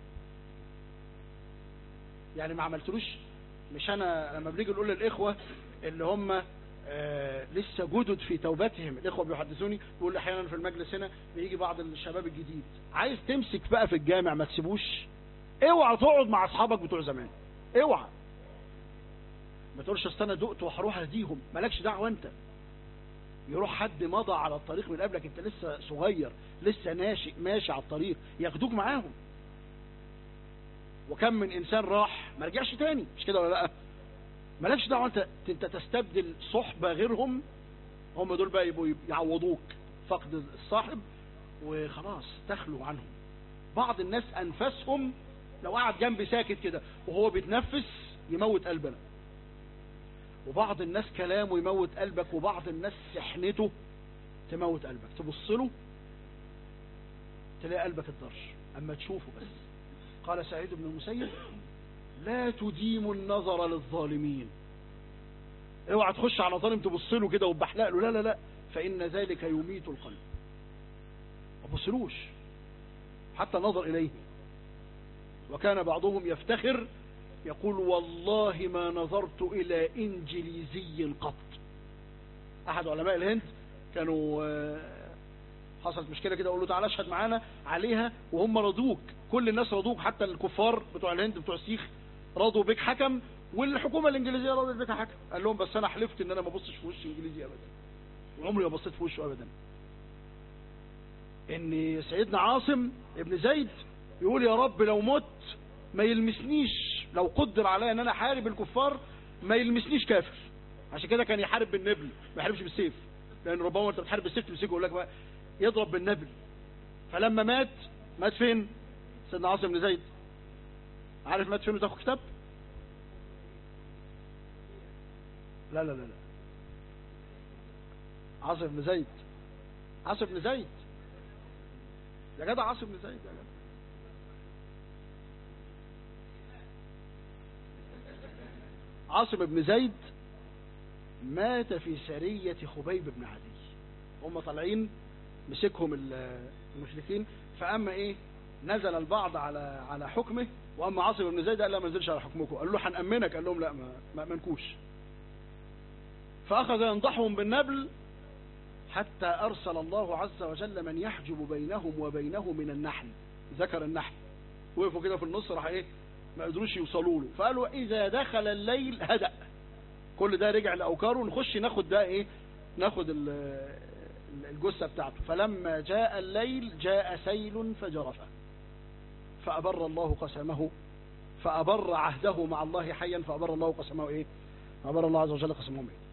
[SPEAKER 1] يعني ما عملتلوش مش أنا لما بنيجي نقول للإخوة اللي هم آه لسه جدد في توبتهم الإخوة بيحدثوني بيقول أحيانا في المجلس هنا بيجي بعض الشباب الجديد عايز تمسك بقى في الجامع ما تسيبوش اوعى تقعد مع أصحابك بتوع زمان اوعى ما تقولش استنى دقت وهروح اهديهم مالكش دعوه انت يروح حد مضى على الطريق من قبلك انت لسه صغير لسه ناشئ ماشي على الطريق ياخدوك معاهم وكم من انسان راح ما رجعش تاني مش كده ولا لا مالكش دعوه انت انت تستبدل صحبه غيرهم هم دول بقى يبقوا يعوضوك فقد الصاحب وخلاص تخلو عنهم بعض الناس انفسهم لو قعد جنبي ساكت كده وهو بيتنفس يموت قلبنا وبعض الناس كلامه يموت قلبك وبعض الناس سحنته تموت قلبك تبص له تلاقي قلبك الضرش اما تشوفه بس قال سعيد بن المسيب لا تديم النظر للظالمين اوعى تخش على ظالم تبص له كده وبحلق له لا لا لا فان ذلك يميت القلب ما تبصلوش حتى النظر اليه وكان بعضهم يفتخر يقول والله ما نظرت إلى إنجليزي قط أحد علماء الهند كانوا حصلت مشكلة كده أقول له تعالى اشهد معانا عليها وهم رضوك كل الناس رضوك حتى الكفار بتوع الهند بتوع السيخ رضوا بك حكم والحكومة الإنجليزية رضت بك حكم قال لهم بس أنا حلفت إن أنا ما بصش في وش إنجليزي أبدا وعمري ما بصيت في وشه أبدا إن سيدنا عاصم ابن زيد يقول يا رب لو مت ما يلمسنيش لو قدر عليا ان انا احارب الكفار ما يلمسنيش كافر عشان كده كان يحارب بالنبل ما يحاربش بالسيف لان ربما انت بتحارب بالسيف تمسكه يقول لك يضرب بالنبل فلما مات مات فين سيدنا عاصم بن زيد عارف مات فين وتاخد كتاب لا لا لا لا عاصم بن زيد عاصم بن زيد يا جدع عاصم بن زيد يا جدع عاصم بن زيد مات في سرية خبيب بن عدي هم طالعين مسكهم المشركين فأما إيه نزل البعض على على حكمه وأما عاصم بن زيد قال لا ما نزلش على حكمكم قال له هنأمنك قال لهم لا ما, ما منكوش فأخذ ينضحهم بالنبل حتى أرسل الله عز وجل من يحجب بينهم وبينه من النحل ذكر النحل وقفوا كده في النص راح ايه ما قدروش يوصلوا له فقالوا اذا دخل الليل هدأ كل ده رجع لاوكاره ونخش ناخد ده ايه ناخد الجثة بتاعته فلما جاء الليل جاء سيل فجرفه فأبر الله قسمه فأبر عهده مع الله حيا فأبر الله قسمه ايه أبر الله عز وجل قسمهم ايه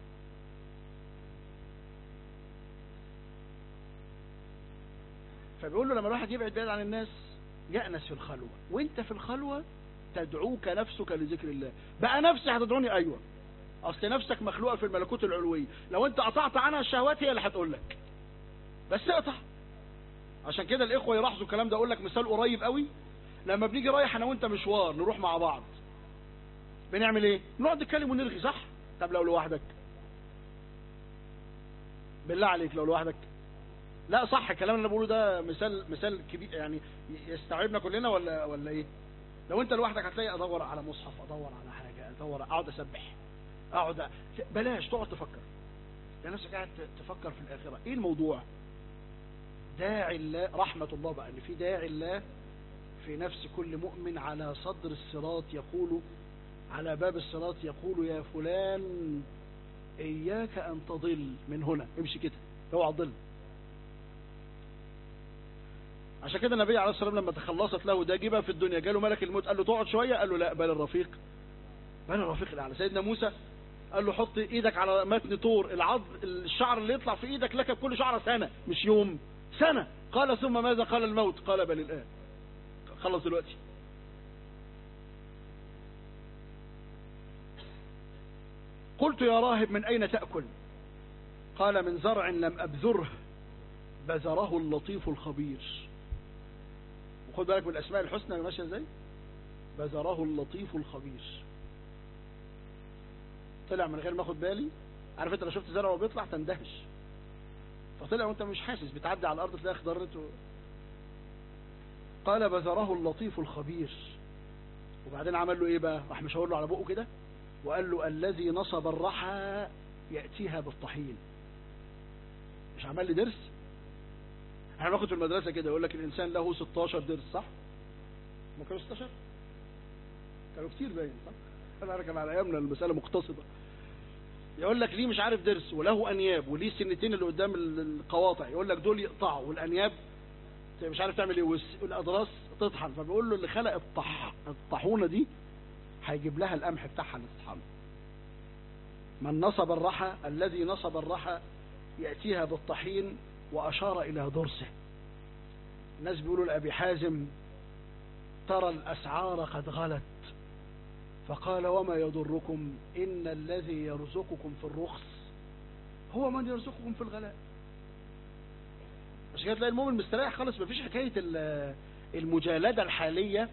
[SPEAKER 1] فبيقول له لما الواحد يبعد بعيد عن الناس يأنس في الخلوة وانت في الخلوة تدعوك نفسك لذكر الله بقى نفسي هتدعوني ايوه اصل نفسك مخلوقه في الملكوت العلوي لو انت قطعت عنها الشهوات هي اللي هتقول لك بس اقطع عشان كده الاخوه يلاحظوا الكلام ده اقول لك مثال قريب قوي لما بنيجي رايح انا وانت مشوار نروح مع بعض بنعمل ايه نقعد نتكلم ونرغي صح طب لو لوحدك بالله عليك لو لوحدك لا صح الكلام اللي انا بقوله ده مثال مثال كبير يعني يستوعبنا كلنا ولا ولا ايه لو انت لوحدك هتلاقي ادور على مصحف ادور على حاجه ادور اقعد اسبح اقعد أ... بلاش تقعد تفكر يعني نفسك قاعد تفكر في الاخره ايه الموضوع داعي الله رحمه الله بقى ان في داعي الله في نفس كل مؤمن على صدر الصراط يقول على باب الصراط يقول يا فلان اياك ان تضل من هنا امشي كده اوعى تضل عشان كده النبي عليه الصلاه والسلام لما تخلصت له ده جه في الدنيا جاله ملك الموت قال له تقعد شويه قال له لا بل الرفيق بل الرفيق الاعلى سيدنا موسى قال له حط ايدك على متن طور العض الشعر اللي يطلع في ايدك لك بكل شعره سنه مش يوم سنه قال ثم ماذا قال الموت قال بل الان خلص دلوقتي قلت يا راهب من اين تاكل قال من زرع لم أبذره بذره اللطيف الخبير وخد بالك من الأسماء الحسنى ماشية ازاي بذره اللطيف الخبير طلع من غير ما اخد بالي عارف انت لو شفت زرع وهو بيطلع تندهش فطلع وانت مش حاسس بتعدي على الارض تلاقي خضرت و... قال بذره اللطيف الخبير وبعدين عمل له ايه بقى راح مشاور له على بقه كده وقال له الذي نصب الرحى يأتيها بالطحين مش عمل لي درس احنا باخد في المدرسة كده يقول لك الانسان له 16 درس صح ما كانوا 16 كانوا كتير باين صح انا كان على ايامنا المسألة مقتصدة يقول لك ليه مش عارف درس وله انياب وليه السنتين اللي قدام القواطع يقول لك دول يقطعوا والانياب مش عارف تعمل ايه والاضراس تطحن فبيقول له اللي خلق الطح الطاحونه دي هيجيب لها القمح بتاعها اللي تطحنه من نصب الرحى الذي نصب الرحى يأتيها بالطحين وأشار إلى درسه الناس بيقولوا لأبي حازم ترى الأسعار قد غلت فقال وما يضركم إن الذي يرزقكم في الرخص هو من يرزقكم في الغلاء عشان كده تلاقي المؤمن مستريح خالص مفيش حكاية المجالدة الحالية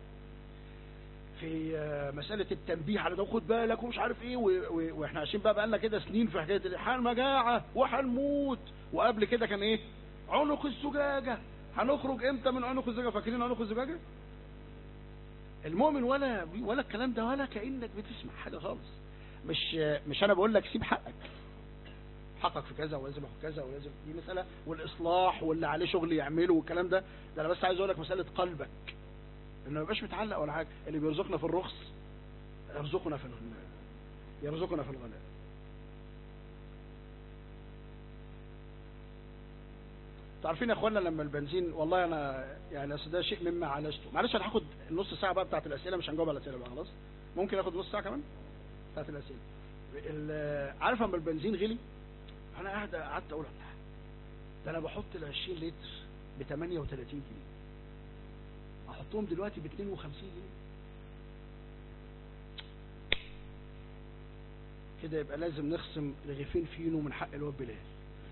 [SPEAKER 1] في مسألة التنبيه على ده خد بالك ومش عارف ايه واحنا عايشين بقى بقالنا كده سنين في حكاية حال مجاعة وهنموت وقبل كده كان ايه عنق الزجاجة هنخرج امتى من عنق الزجاجة فاكرين عنق الزجاجة المؤمن ولا ولا الكلام ده ولا كأنك بتسمع حاجة خالص مش مش انا بقول لك سيب حقك حقك في كذا ولازم اخد كذا ولازم دي مسألة والاصلاح واللي عليه شغل يعمله والكلام ده ده انا بس عايز اقول لك مسألة قلبك انه ما يبقاش متعلق ولا حاجة اللي بيرزقنا في الرخص يرزقنا في الغناء يرزقنا في الغناء تعرفين يا اخوانا لما البنزين والله انا يعني اصل ده شيء مما عالجته معلش انا هاخد النص ساعه بقى بتاعت الاسئله مش هنجاوب على الاسئله بقى خلاص ممكن اخد نص ساعه كمان بتاعت الاسئله عارف اما البنزين غلي انا قاعد قعدت اقول الله ده انا بحط ال 20 لتر ب 38 جنيه احطهم دلوقتي ب 52 جنيه كده يبقى لازم نخصم رغيفين فينو من حق الواد بلال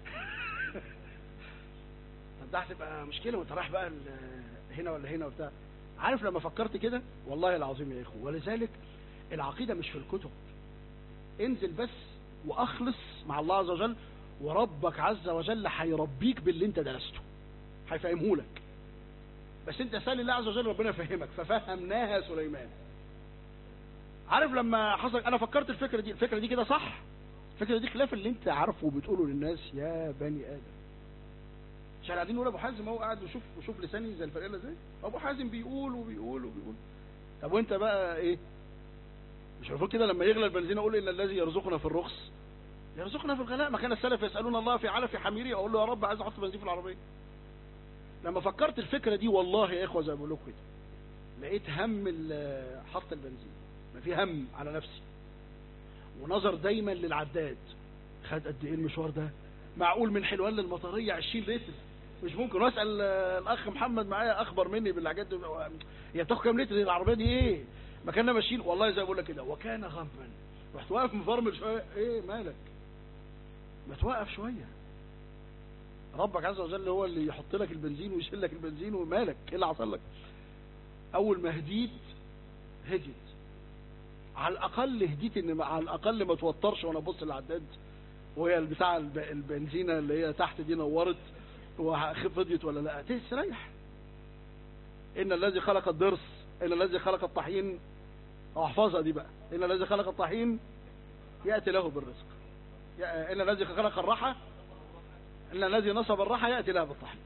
[SPEAKER 1] طب ده هتبقى مشكله وانت رايح بقى هنا ولا هنا وبتاع عارف لما فكرت كده والله العظيم يا اخو ولذلك العقيده مش في الكتب انزل بس واخلص مع الله عز وجل وربك عز وجل هيربيك باللي انت درسته هيفهمه لك بس انت سال الله عز وجل ربنا يفهمك ففهمناها سليمان عارف لما حصل انا فكرت الفكره دي الفكره دي كده صح الفكره دي خلاف اللي انت عارفه وبتقوله للناس يا بني ادم مش قاعدين نقول ابو حازم هو قاعد وشوف وشوف لساني زي الفريله ازاي ابو حازم بيقول وبيقول وبيقول طب وانت بقى ايه مش المفروض كده لما يغلى البنزين اقول ان الذي يرزقنا في الرخص يرزقنا في الغلاء ما كان السلف يسالون الله في علف حميري اقول له يا رب عايز احط بنزين في العربيه لما فكرت الفكره دي والله يا اخوه زي ما بقول لكم كده لقيت هم حط البنزين ما في هم على نفسي ونظر دايما للعداد خد قد ايه المشوار ده معقول من حلوان للمطريه 20 لتر مش ممكن واسال الاخ محمد معايا اخبر مني بالحاجات دي هي بتاخد كام لتر العربيه دي ايه ما كنا ماشيين والله زي ما بقول لك كده وكان غما رحت واقف مفرمل شويه ايه مالك ما توقف شويه ربك عز وجل هو اللي يحط لك البنزين ويشيل لك البنزين ومالك ايه اللي حصل لك اول ما هديت هديت على الاقل هديت ان على الاقل ما توترش وانا ابص للعداد وهي بتاع البنزينه اللي هي تحت دي نورت وفضيت ولا لا تستريح ان الذي خلق الضرس ان الذي خلق الطحين او احفظها دي بقى ان الذي خلق الطحين ياتي له بالرزق ان الذي خلق الرحى ان الذي نصب الرحى ياتي له بالطحين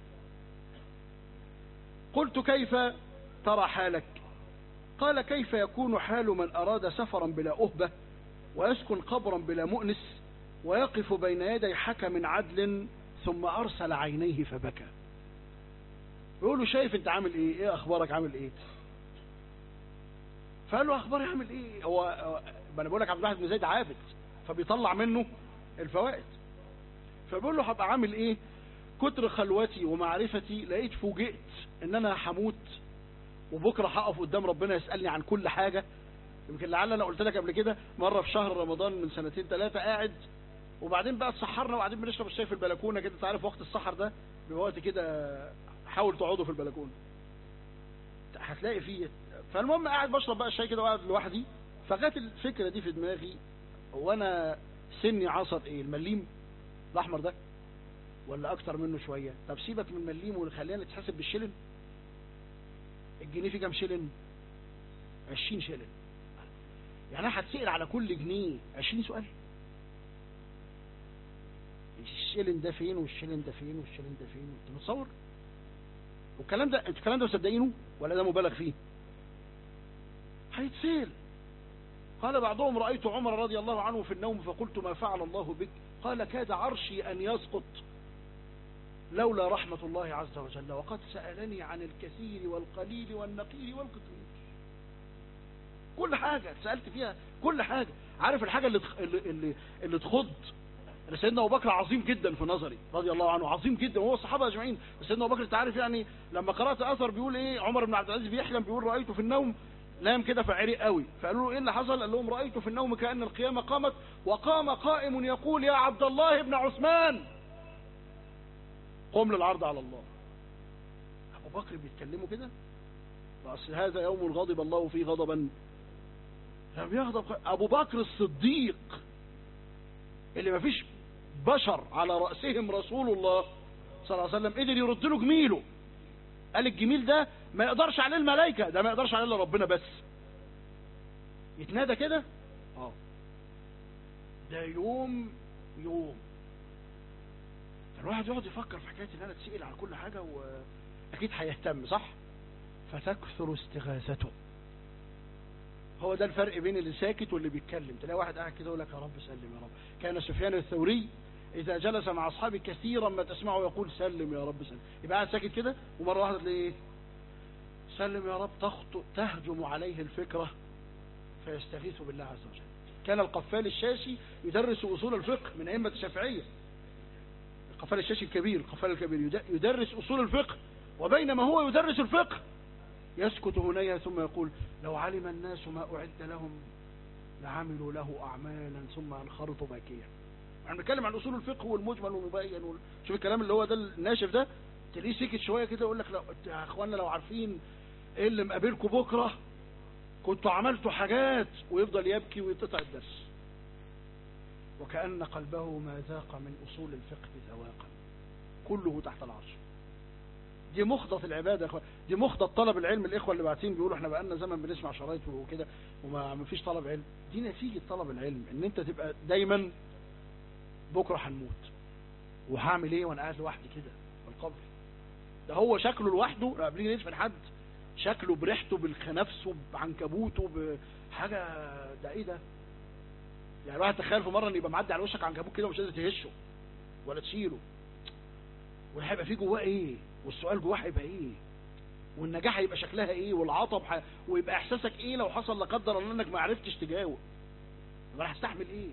[SPEAKER 1] قلت كيف ترى حالك قال كيف يكون حال من اراد سفرا بلا اهبه ويسكن قبرا بلا مؤنس ويقف بين يدي حكم عدل ثم ارسل عينيه فبكى يقول له شايف انت عامل ايه ايه اخبارك عامل ايه فقال له اخباري عامل ايه هو ما انا بقول لك عبد الواحد بن زيد عابد فبيطلع منه الفوائد فبيقول له هبقى عامل ايه كتر خلوتي ومعرفتي لقيت فوجئت ان انا هموت وبكره هقف قدام ربنا يسالني عن كل حاجه يمكن لعل انا قلت لك قبل كده مره في شهر رمضان من سنتين ثلاثه قاعد وبعدين بقى اتسحرنا وبعدين بنشرب الشاي في البلكونه كده انت عارف وقت السحر ده بيبقى وقت كده حاول تقعدوا في البلكونه هتلاقي فيه فالمهم قاعد بشرب بقى الشاي كده وقاعد لوحدي فجت الفكره دي في دماغي هو انا سني عصر ايه المليم الاحمر ده ولا اكتر منه شويه طب سيبك من المليم وخلينا نتحسب بالشلن الجنيه فيه كام شلن 20 شلن يعني انا هتسال على كل جنيه 20 سؤال الشلن ده فين والشلن ده فين والشلن ده فين انت متصور والكلام ده انت الكلام ده مصدقينه ولا ده مبالغ فيه هيتسال قال بعضهم رأيت عمر رضي الله عنه في النوم فقلت ما فعل الله بك قال كاد عرشي أن يسقط لولا رحمة الله عز وجل وقد سألني عن الكثير والقليل والنقيل والقطير كل حاجة سألت فيها كل حاجة عارف الحاجة اللي اللي, اللي تخض سيدنا ابو بكر عظيم جدا في نظري رضي الله عنه عظيم جدا وهو الصحابه اجمعين سيدنا ابو بكر انت عارف يعني لما قرات اثر بيقول ايه عمر بن عبد العزيز بيحلم بيقول رايته في النوم نام كده فعرق قوي فقالوا له ايه اللي حصل قال لهم رايته في النوم كان القيامه قامت وقام قائم يقول يا عبد الله بن عثمان قم للعرض على الله ابو بكر بيتكلموا كده بس هذا يوم غضب الله فيه غضبا لم يغضب ابو بكر الصديق اللي ما فيش بشر على رأسهم رسول الله صلى الله عليه وسلم قدر يرد له جميله قال الجميل ده ما يقدرش عليه الملائكة ده ما يقدرش عليه الا ربنا بس يتنادى كده اه ده يوم يوم الواحد يقعد يفكر في حكايه ان انا اتسال على كل حاجه واكيد هيهتم صح فتكثر استغاثته هو ده الفرق بين اللي ساكت واللي بيتكلم تلاقي واحد قاعد كده يقول لك يا رب سلم يا رب كان سفيان الثوري اذا جلس مع اصحابه كثيرا ما تسمعه يقول سلم يا رب سلم يبقى قاعد ساكت كده ومره واحده تلاقيه سلم يا رب تخطئ تهجم عليه الفكره فيستغيث بالله عز وجل كان القفال الشاشي يدرس اصول الفقه من ائمه الشافعيه القفال الشاشي الكبير القفال الكبير يدرس اصول الفقه وبينما هو يدرس الفقه يسكت هنيا ثم يقول لو علم الناس ما أعد لهم لعملوا له أعمالا ثم انخرطوا باكيا احنا بنتكلم عن أصول الفقه والمجمل والمبين وال... شوف الكلام اللي هو ده الناشف ده تلاقيه سكت شوية كده يقول لك لو يا اخوانا لو عارفين ايه اللي مقابلكم بكرة كنتوا عملتوا حاجات ويفضل يبكي ويتقطع الدرس وكأن قلبه ما ذاق من أصول الفقه ذواقا كله تحت العرش دي مخضة العبادة اخوة دي مخضة طلب العلم الاخوة اللي بعتين بيقولوا احنا بقالنا زمن بنسمع شرايط وكده وما ما فيش طلب علم دي نتيجة طلب العلم ان انت تبقى دايما بكرة هنموت وهعمل ايه وانا قاعد لوحدي كده في القبر ده هو شكله لوحده لا بنيجي ندفن حد شكله بريحته بالخنفسه بعنكبوته بحاجة ده ايه ده يعني الواحد تخيل في مرة ان يبقى معدي على وشك عنكبوت كده ومش قادر تهشه ولا تشيله وهيبقى فيه جواه ايه والسؤال جواه هيبقى ايه والنجاح هيبقى شكلها ايه والعطب ح... ويبقى احساسك ايه لو حصل لا قدر الله انك ما عرفتش تجاوب انا هستحمل ايه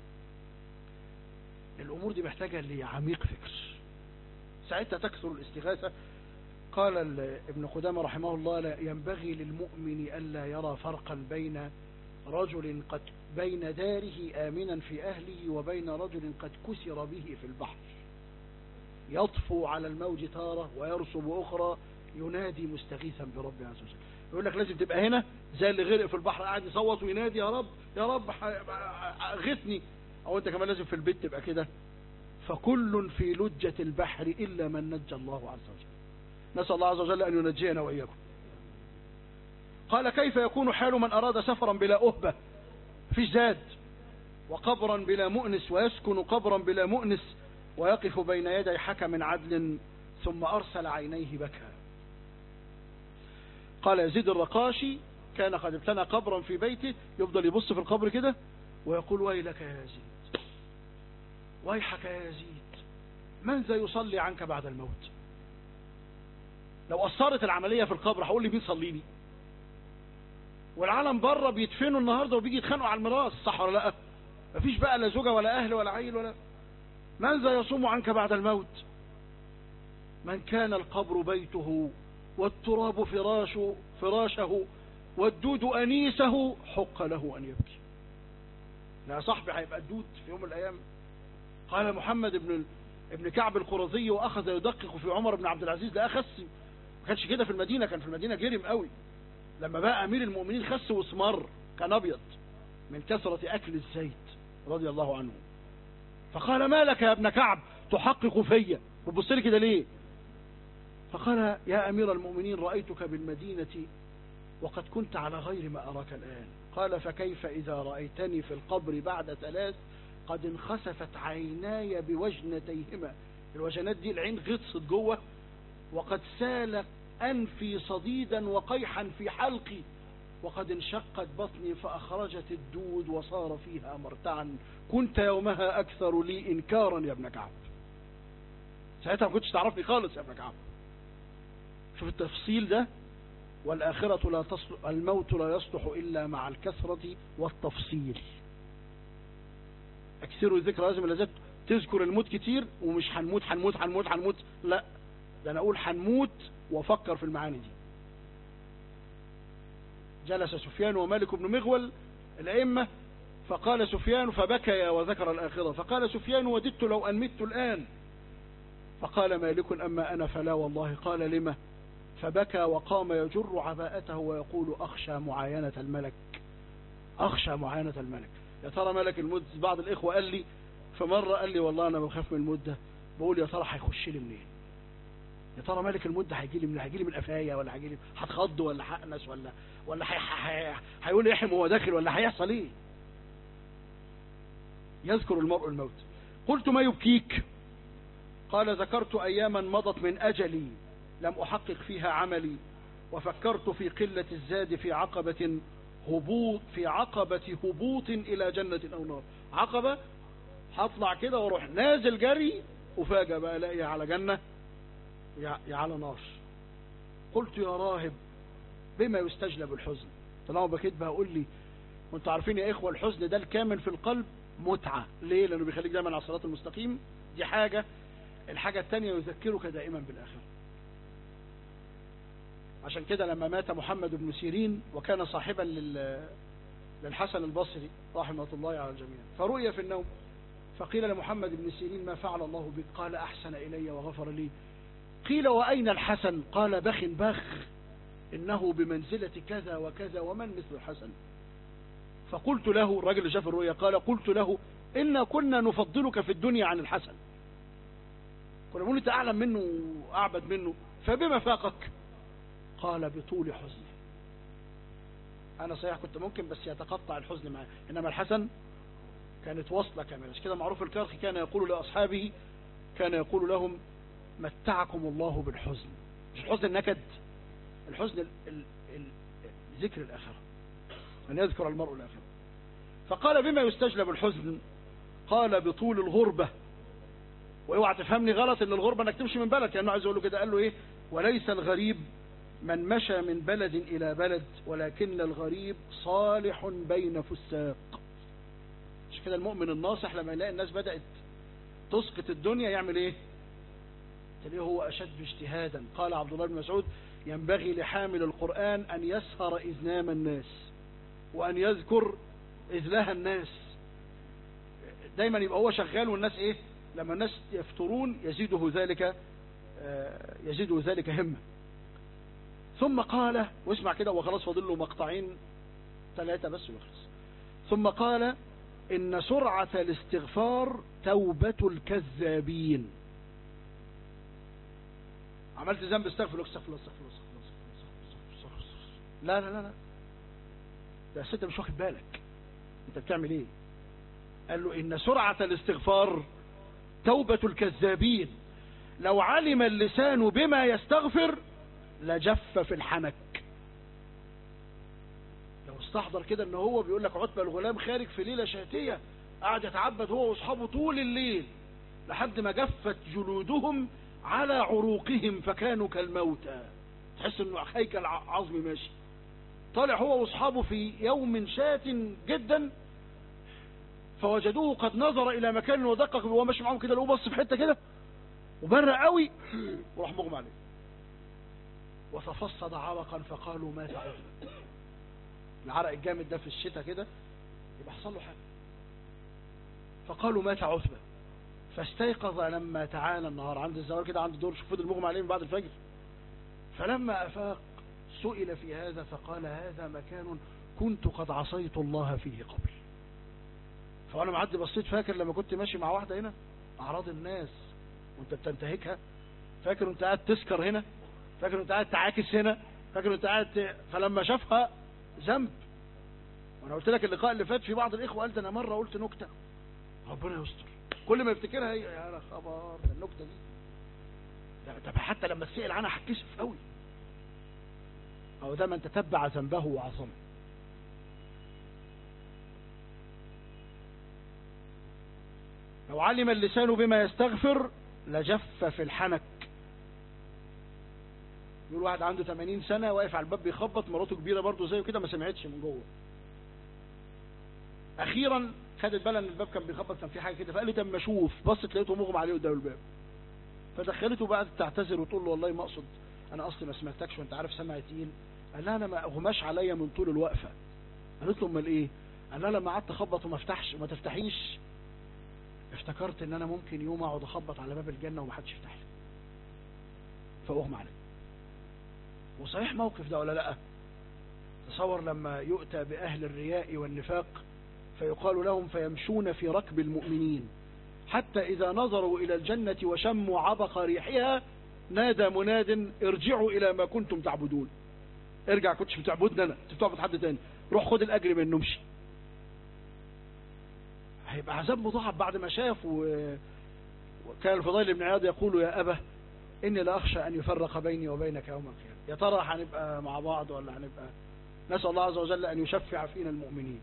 [SPEAKER 1] الامور دي محتاجه لعميق فكر ساعتها تكثر الاستغاثه قال ابن قدامه رحمه الله لا ينبغي للمؤمن الا يرى فرقا بين رجل قد بين داره آمنا في أهله وبين رجل قد كسر به في البحر يطفو على الموج تارة ويرسب أخرى ينادي مستغيثا برب عز وجل يقول لك لازم تبقى هنا زي اللي غرق في البحر قاعد يصوت وينادي يا رب يا رب غثني او انت كمان لازم في البيت تبقى كده فكل في لجة البحر إلا من نجى الله عز وجل نسأل الله عز وجل أن ينجينا وإياكم قال كيف يكون حال من أراد سفرا بلا أهبة في زاد وقبرا بلا مؤنس ويسكن قبرا بلا مؤنس ويقف بين يدي حكم عدل ثم أرسل عينيه بكى قال يزيد الرقاشي كان قد ابتنى قبرا في بيته يفضل يبص في القبر كده ويقول ويلك يا يزيد ويحك يا يزيد من ذا يصلي عنك بعد الموت لو أثرت العملية في القبر هقول لي مين صلي لي والعالم بره بيدفنوا النهاردة وبيجي يتخانقوا على الميراث صح ولا لا مفيش بقى لا زوجة ولا أهل ولا عيل ولا من ذا يصوم عنك بعد الموت من كان القبر بيته والتراب فراش فراشه والدود أنيسه حق له أن يبكي لا صاحبي هيبقى الدود في يوم من الأيام قال محمد بن ابن كعب القرظي واخذ يدقق في عمر بن عبد العزيز ده خس ما كانش كده في المدينة كان في المدينة جرم قوي لما بقى امير المؤمنين خس واسمر كان ابيض من كثرة اكل الزيت رضي الله عنه فقال ما لك يا ابن كعب تحقق فيا بتبص لي كده ليه فقال يا امير المؤمنين رأيتك بالمدينة وقد كنت على غير ما اراك الان قال فكيف اذا رأيتني في القبر بعد ثلاث قد انخسفت عيناي بوجنتيهما الوجنات دي العين غطست جوه وقد سال أنفي صديدا وقيحا في حلقي وقد انشقت بطني فأخرجت الدود وصار فيها مرتعا كنت يومها أكثر لي إنكارا يا ابن كعب ساعتها ما كنتش تعرفني خالص يا ابن كعب شوف التفصيل ده والآخرة لا تصلح الموت لا يصلح إلا مع الكثرة والتفصيل اكثروا الذكر لازم لازم تذكر الموت كتير ومش هنموت هنموت هنموت هنموت لا ده انا اقول هنموت وافكر في المعاني دي جلس سفيان ومالك بن مغول الائمه فقال سفيان فبكيا وذكر الاخره فقال سفيان وددت لو ان مت الان فقال مالك اما انا فلا والله قال لما فبكى وقام يجر عباءته ويقول اخشى معاينه الملك اخشى معاينه الملك يا ترى ملك الموت بعض الاخوه قال لي فمره قال لي والله انا بخاف من الموت ده بقول يا ترى هيخش لي منين يا ترى ملك الموت ده هيجي لي من هيجي لي من قفايا ولا هيجي لي هتخض ولا هأنس ولا ولا هيقول لي احم وهو داخل ولا هيحصل ايه يذكر المرء الموت قلت ما يبكيك قال ذكرت اياما مضت من اجلي لم احقق فيها عملي وفكرت في قلة الزاد في عقبة هبوط في عقبة هبوط إلى جنة أو نار عقبة هطلع كده واروح نازل جري وفاجأ بقى الاقي على جنة يا على نار قلت يا راهب بما يستجلب الحزن طالما بكيت بقى قول لي وانتوا عارفين يا اخوة الحزن ده الكامن في القلب متعة ليه لانه بيخليك دايما على الصراط المستقيم دي حاجة الحاجة التانية يذكرك دائما بالآخرة عشان كده لما مات محمد بن سيرين وكان صاحبا لل... للحسن البصري رحمة الله على الجميع فرؤي في النوم فقيل لمحمد بن سيرين ما فعل الله بك قال أحسن إلي وغفر لي قيل وأين الحسن قال بخ بخ إنه بمنزلة كذا وكذا ومن مثل الحسن فقلت له الرجل اللي شاف الرؤيا قال قلت له إنا كنا نفضلك في الدنيا عن الحسن كنا بنقول أنت أعلم منه وأعبد منه فبما فاقك قال بطول حزنه أنا صحيح كنت ممكن بس يتقطع الحزن معي إنما الحسن كانت وصلة كاملة مش كده معروف الكرخي كان يقول لأصحابه كان يقول لهم متعكم الله بالحزن مش الحزن النكد الحزن ال ال ال ذكر الآخرة أن يذكر المرء الآخرة فقال بما يستجلب الحزن قال بطول الغربة واوعى تفهمني غلط ان الغربة انك تمشي من بلد كأنه عايز يقول له كده قال له ايه وليس الغريب من مشى من بلد الى بلد ولكن الغريب صالح بين فساق مش كده المؤمن الناصح لما يلاقي الناس بدأت تسقط الدنيا يعمل ايه تلاقيه هو اشد اجتهادا قال عبد الله بن مسعود ينبغي لحامل القرآن ان يسهر اذ نام الناس وان يذكر اذ لها الناس دايما يبقى هو شغال والناس ايه لما الناس يفترون يزيده ذلك يزيده ذلك همة ثم قال واسمع كده وخلاص فاضل له مقطعين ثلاثة بس ويخلص ثم قال إن سرعة الاستغفار توبة الكذابين عملت ذنب استغفر استغفر الله استغفر الله استغفر الله لا لا لا لا ده ست مش واخد بالك انت بتعمل ايه قال له ان سرعة الاستغفار توبة الكذابين لو علم اللسان بما يستغفر لجف في الحنك لو استحضر كده ان هو بيقول لك عتبة الغلام خارج في ليلة شاتية قعد يتعبد هو واصحابه طول الليل لحد ما جفت جلودهم على عروقهم فكانوا كالموتى تحس انه هيكل عظمي ماشي طالع هو واصحابه في يوم شات جدا فوجدوه قد نظر الى مكان ودقق وهو ماشي معاهم كده لقوه بص في حته كده وبرق قوي وراح مغمى عليه وتفصد عرقا فقالوا مات عتبة العرق الجامد ده في الشتاء كده يبقى حصل له حاجه فقالوا مات عتبة فاستيقظ لما تعالى النهار عند الزوال كده عند الدور شوف فضل مغمى عليه من بعد الفجر فلما أفاق سئل في هذا فقال هذا مكان كنت قد عصيت الله فيه قبل فأنا معدي بصيت فاكر لما كنت ماشي مع واحدة هنا أعراض الناس وانت بتنتهكها فاكر انت قاعد تسكر هنا فاكر انت قاعد تعاكس هنا فاكر انت قاعد ت... فلما شافها ذنب وانا قلت لك اللقاء اللي فات في بعض الاخوه قال ده انا مره قلت نكته ربنا يستر كل ما يفتكرها هي يا خبر ده النكته دي ده طب حتى لما تسال عنها هتكسف قوي او ده من تتبع ذنبه وعصمه لو علم اللسان بما يستغفر لجف في الحنك يقول واحد عنده 80 سنة واقف على الباب بيخبط مراته كبيرة برضه زيه كده ما سمعتش من جوه اخيرا خدت بالها ان الباب كان بيخبط كان في حاجه كده فقالت اما اشوف بصت لقيته مغمى عليه قدام الباب فدخلته بقى تعتذر وتقول له والله ما اقصد انا اصلي ما سمعتكش وانت عارف سمع تقيل قال لها انا ما اغماش عليا من طول الوقفه قالت له امال ايه قال لها لما قعدت اخبط وما افتحش وما تفتحيش افتكرت ان انا ممكن يوم اقعد اخبط على باب الجنه ومحدش يفتح لي فاغمى علي وصحيح موقف ده ولا لا تصور لما يؤتى باهل الرياء والنفاق فيقال لهم فيمشون في ركب المؤمنين حتى إذا نظروا إلى الجنة وشموا عبق ريحها نادى مناد ارجعوا إلى ما كنتم تعبدون ارجع كنتش بتعبدنا أنا بتعبد حد تاني روح خد الأجر من نمشي هيبقى عذاب مضاعف بعد ما شاف و... وكان الفضيل بن عياض يقول يا أبا إني لا أخشى أن يفرق بيني وبينك يوم القيامة يا ترى هنبقى مع بعض ولا هنبقى نسأل الله عز وجل أن يشفع فينا المؤمنين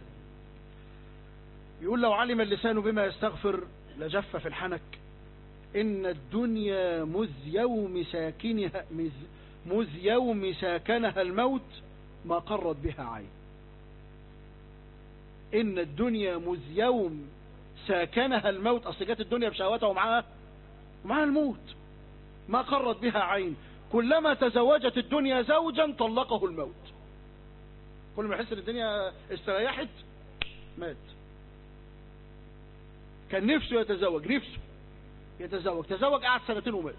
[SPEAKER 1] يقول لو علم اللسان بما يستغفر لجف في الحنك إن الدنيا مذ يوم ساكنها مذ يوم ساكنها الموت ما قرت بها عين إن الدنيا مذ يوم ساكنها الموت أصل جت الدنيا بشهواتها ومعاها ومعاها الموت ما قرت بها عين كلما تزوجت الدنيا زوجا طلقه الموت كل ما يحس ان الدنيا استريحت مات كان نفسه يتزوج نفسه يتزوج تزوج قعد سنتين ومات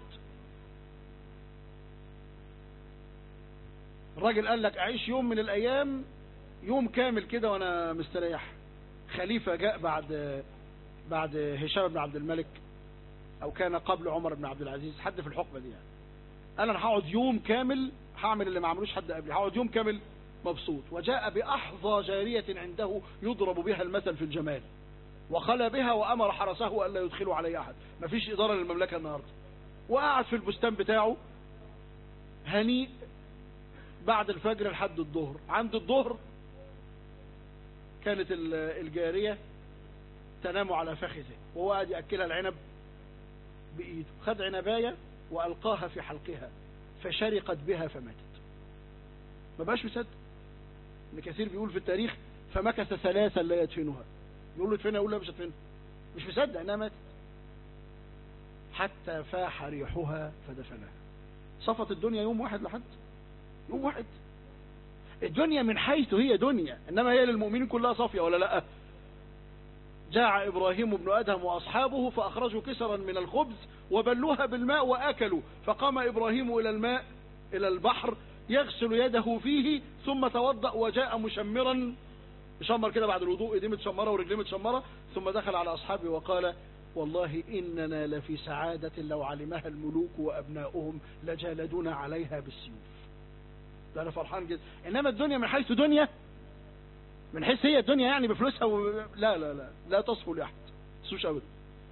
[SPEAKER 1] الراجل قال لك اعيش يوم من الايام يوم كامل كده وانا مستريح خليفة جاء بعد بعد هشام بن عبد الملك او كان قبل عمر بن عبد العزيز حد في الحقبة دي يعني قال انا هقعد يوم كامل هعمل اللي ما عملوش حد قبلي هقعد يوم كامل مبسوط وجاء بأحظى جارية عنده يضرب بها المثل في الجمال وخلى بها وأمر حرسه ألا يدخلوا عليه أحد مفيش إدارة للمملكة النهاردة وقعد في البستان بتاعه هنيء بعد الفجر لحد الظهر عند الظهر كانت الجارية تنام على فخذه وهو قاعد يأكلها العنب بإيده خد عنباية وألقاها في حلقها فشرقت بها فماتت ما بقاش مصدق ابن كثير بيقول في التاريخ فمكث ثلاثا لا يدفنها يقول له ادفنها يقول له مش هدفنها مش مصدق انها ماتت حتى فاح ريحها فدفنها صفت الدنيا يوم واحد لحد يوم واحد الدنيا من حيث هي دنيا انما هي للمؤمنين كلها صافية ولا لا جاع ابراهيم بن ادهم واصحابه فاخرجوا كسرا من الخبز وبلوها بالماء واكلوا فقام ابراهيم الى الماء الى البحر يغسل يده فيه ثم توضأ وجاء مشمرا مشمر كده بعد الوضوء ايديه متشمرة ورجليه متشمرة ثم دخل على اصحابه وقال والله اننا لفي سعادة لو علمها الملوك وابناؤهم لجالدونا عليها بالسيوف ده انا فرحان جدا انما الدنيا من حيث دنيا من حيث هي الدنيا يعني بفلوسها و... لا لا لا لا تصفو لاحد تسوش ابدا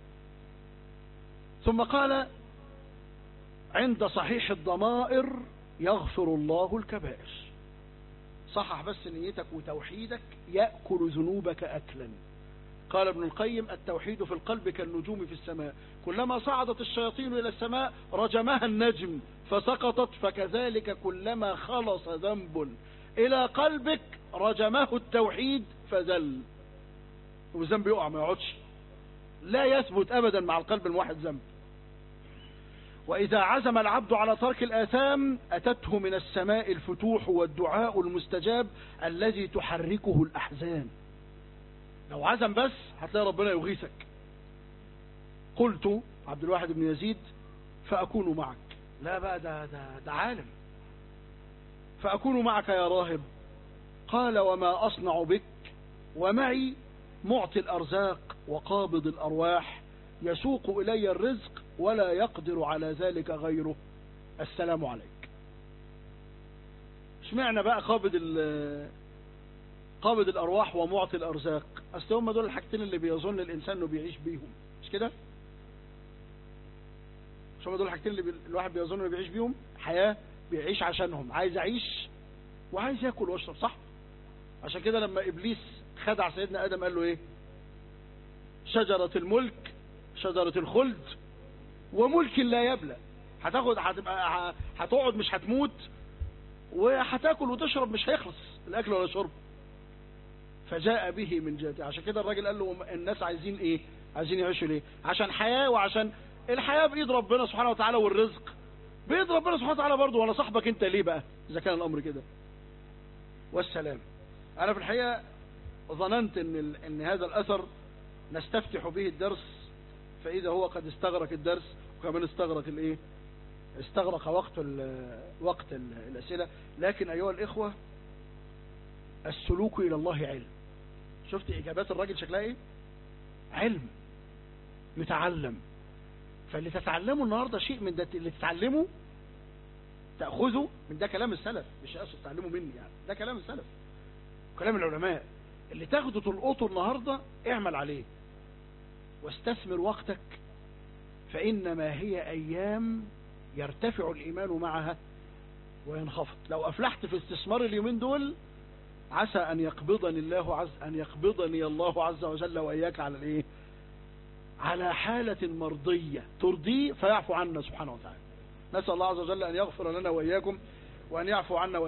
[SPEAKER 1] ثم قال عند صحيح الضمائر يغفر الله الكبائر صحح بس نيتك وتوحيدك يأكل ذنوبك أكلا قال ابن القيم التوحيد في القلب كالنجوم في السماء كلما صعدت الشياطين إلى السماء رجمها النجم فسقطت فكذلك كلما خلص ذنب إلى قلبك رجمه التوحيد فزل والذنب يقع ما يقعدش لا يثبت أبدا مع القلب الموحد ذنب وإذا عزم العبد على ترك الآثام أتته من السماء الفتوح والدعاء المستجاب الذي تحركه الأحزان لو عزم بس هتلاقي ربنا يغيثك قلت عبد الواحد بن يزيد فأكون معك لا بقى ده, ده, ده عالم فأكون معك يا راهب قال وما أصنع بك ومعي معطي الأرزاق وقابض الأرواح يسوق إلي الرزق ولا يقدر على ذلك غيره السلام عليك اشمعنى بقى قابض قابض الأرواح ومعطي الأرزاق أصل هم دول الحاجتين اللي بيظن الإنسان أنه بيعيش بيهم مش كده مش هم دول الحاجتين اللي بي... الواحد بيظن أنه بيعيش بيهم حياة بيعيش عشانهم عايز أعيش وعايز يأكل ويشرب صح عشان كده لما إبليس خدع سيدنا آدم قال له إيه شجرة الملك شجرة الخلد وملك لا يبلى هتاخد هتبقى هتقعد مش هتموت وهتاكل وتشرب مش هيخلص الاكل ولا الشرب فجاء به من جهته عشان كده الراجل قال له الناس عايزين ايه عايزين يعيشوا ليه عشان حياة وعشان الحياة بايد ربنا سبحانه وتعالى والرزق بايد ربنا سبحانه وتعالى برضه وانا صاحبك انت ليه بقى اذا كان الامر كده والسلام انا في الحقيقة ظننت ان ان هذا الاثر نستفتح به الدرس فاذا هو قد استغرق الدرس وكمان استغرق الايه استغرق وقت ال وقت ال الاسئله لكن ايها الاخوه السلوك الى الله علم شفت اجابات الراجل شكلها ايه علم يتعلم فاللي تتعلمه النهارده شيء من ده اللي تتعلمه تاخذه من ده كلام السلف مش اقصد تتعلمه مني يعني ده كلام السلف كلام العلماء اللي تاخده تلقطه النهارده اعمل عليه واستثمر وقتك فإنما هي أيام يرتفع الإيمان معها وينخفض لو أفلحت في استثمار اليومين دول عسى أن يقبضني الله عز أن يقبضني الله عز وجل وإياك على الإيه على حالة مرضية ترضيه فيعفو عنا سبحانه وتعالى نسأل الله عز وجل أن يغفر لنا وإياكم وأن يعفو عنا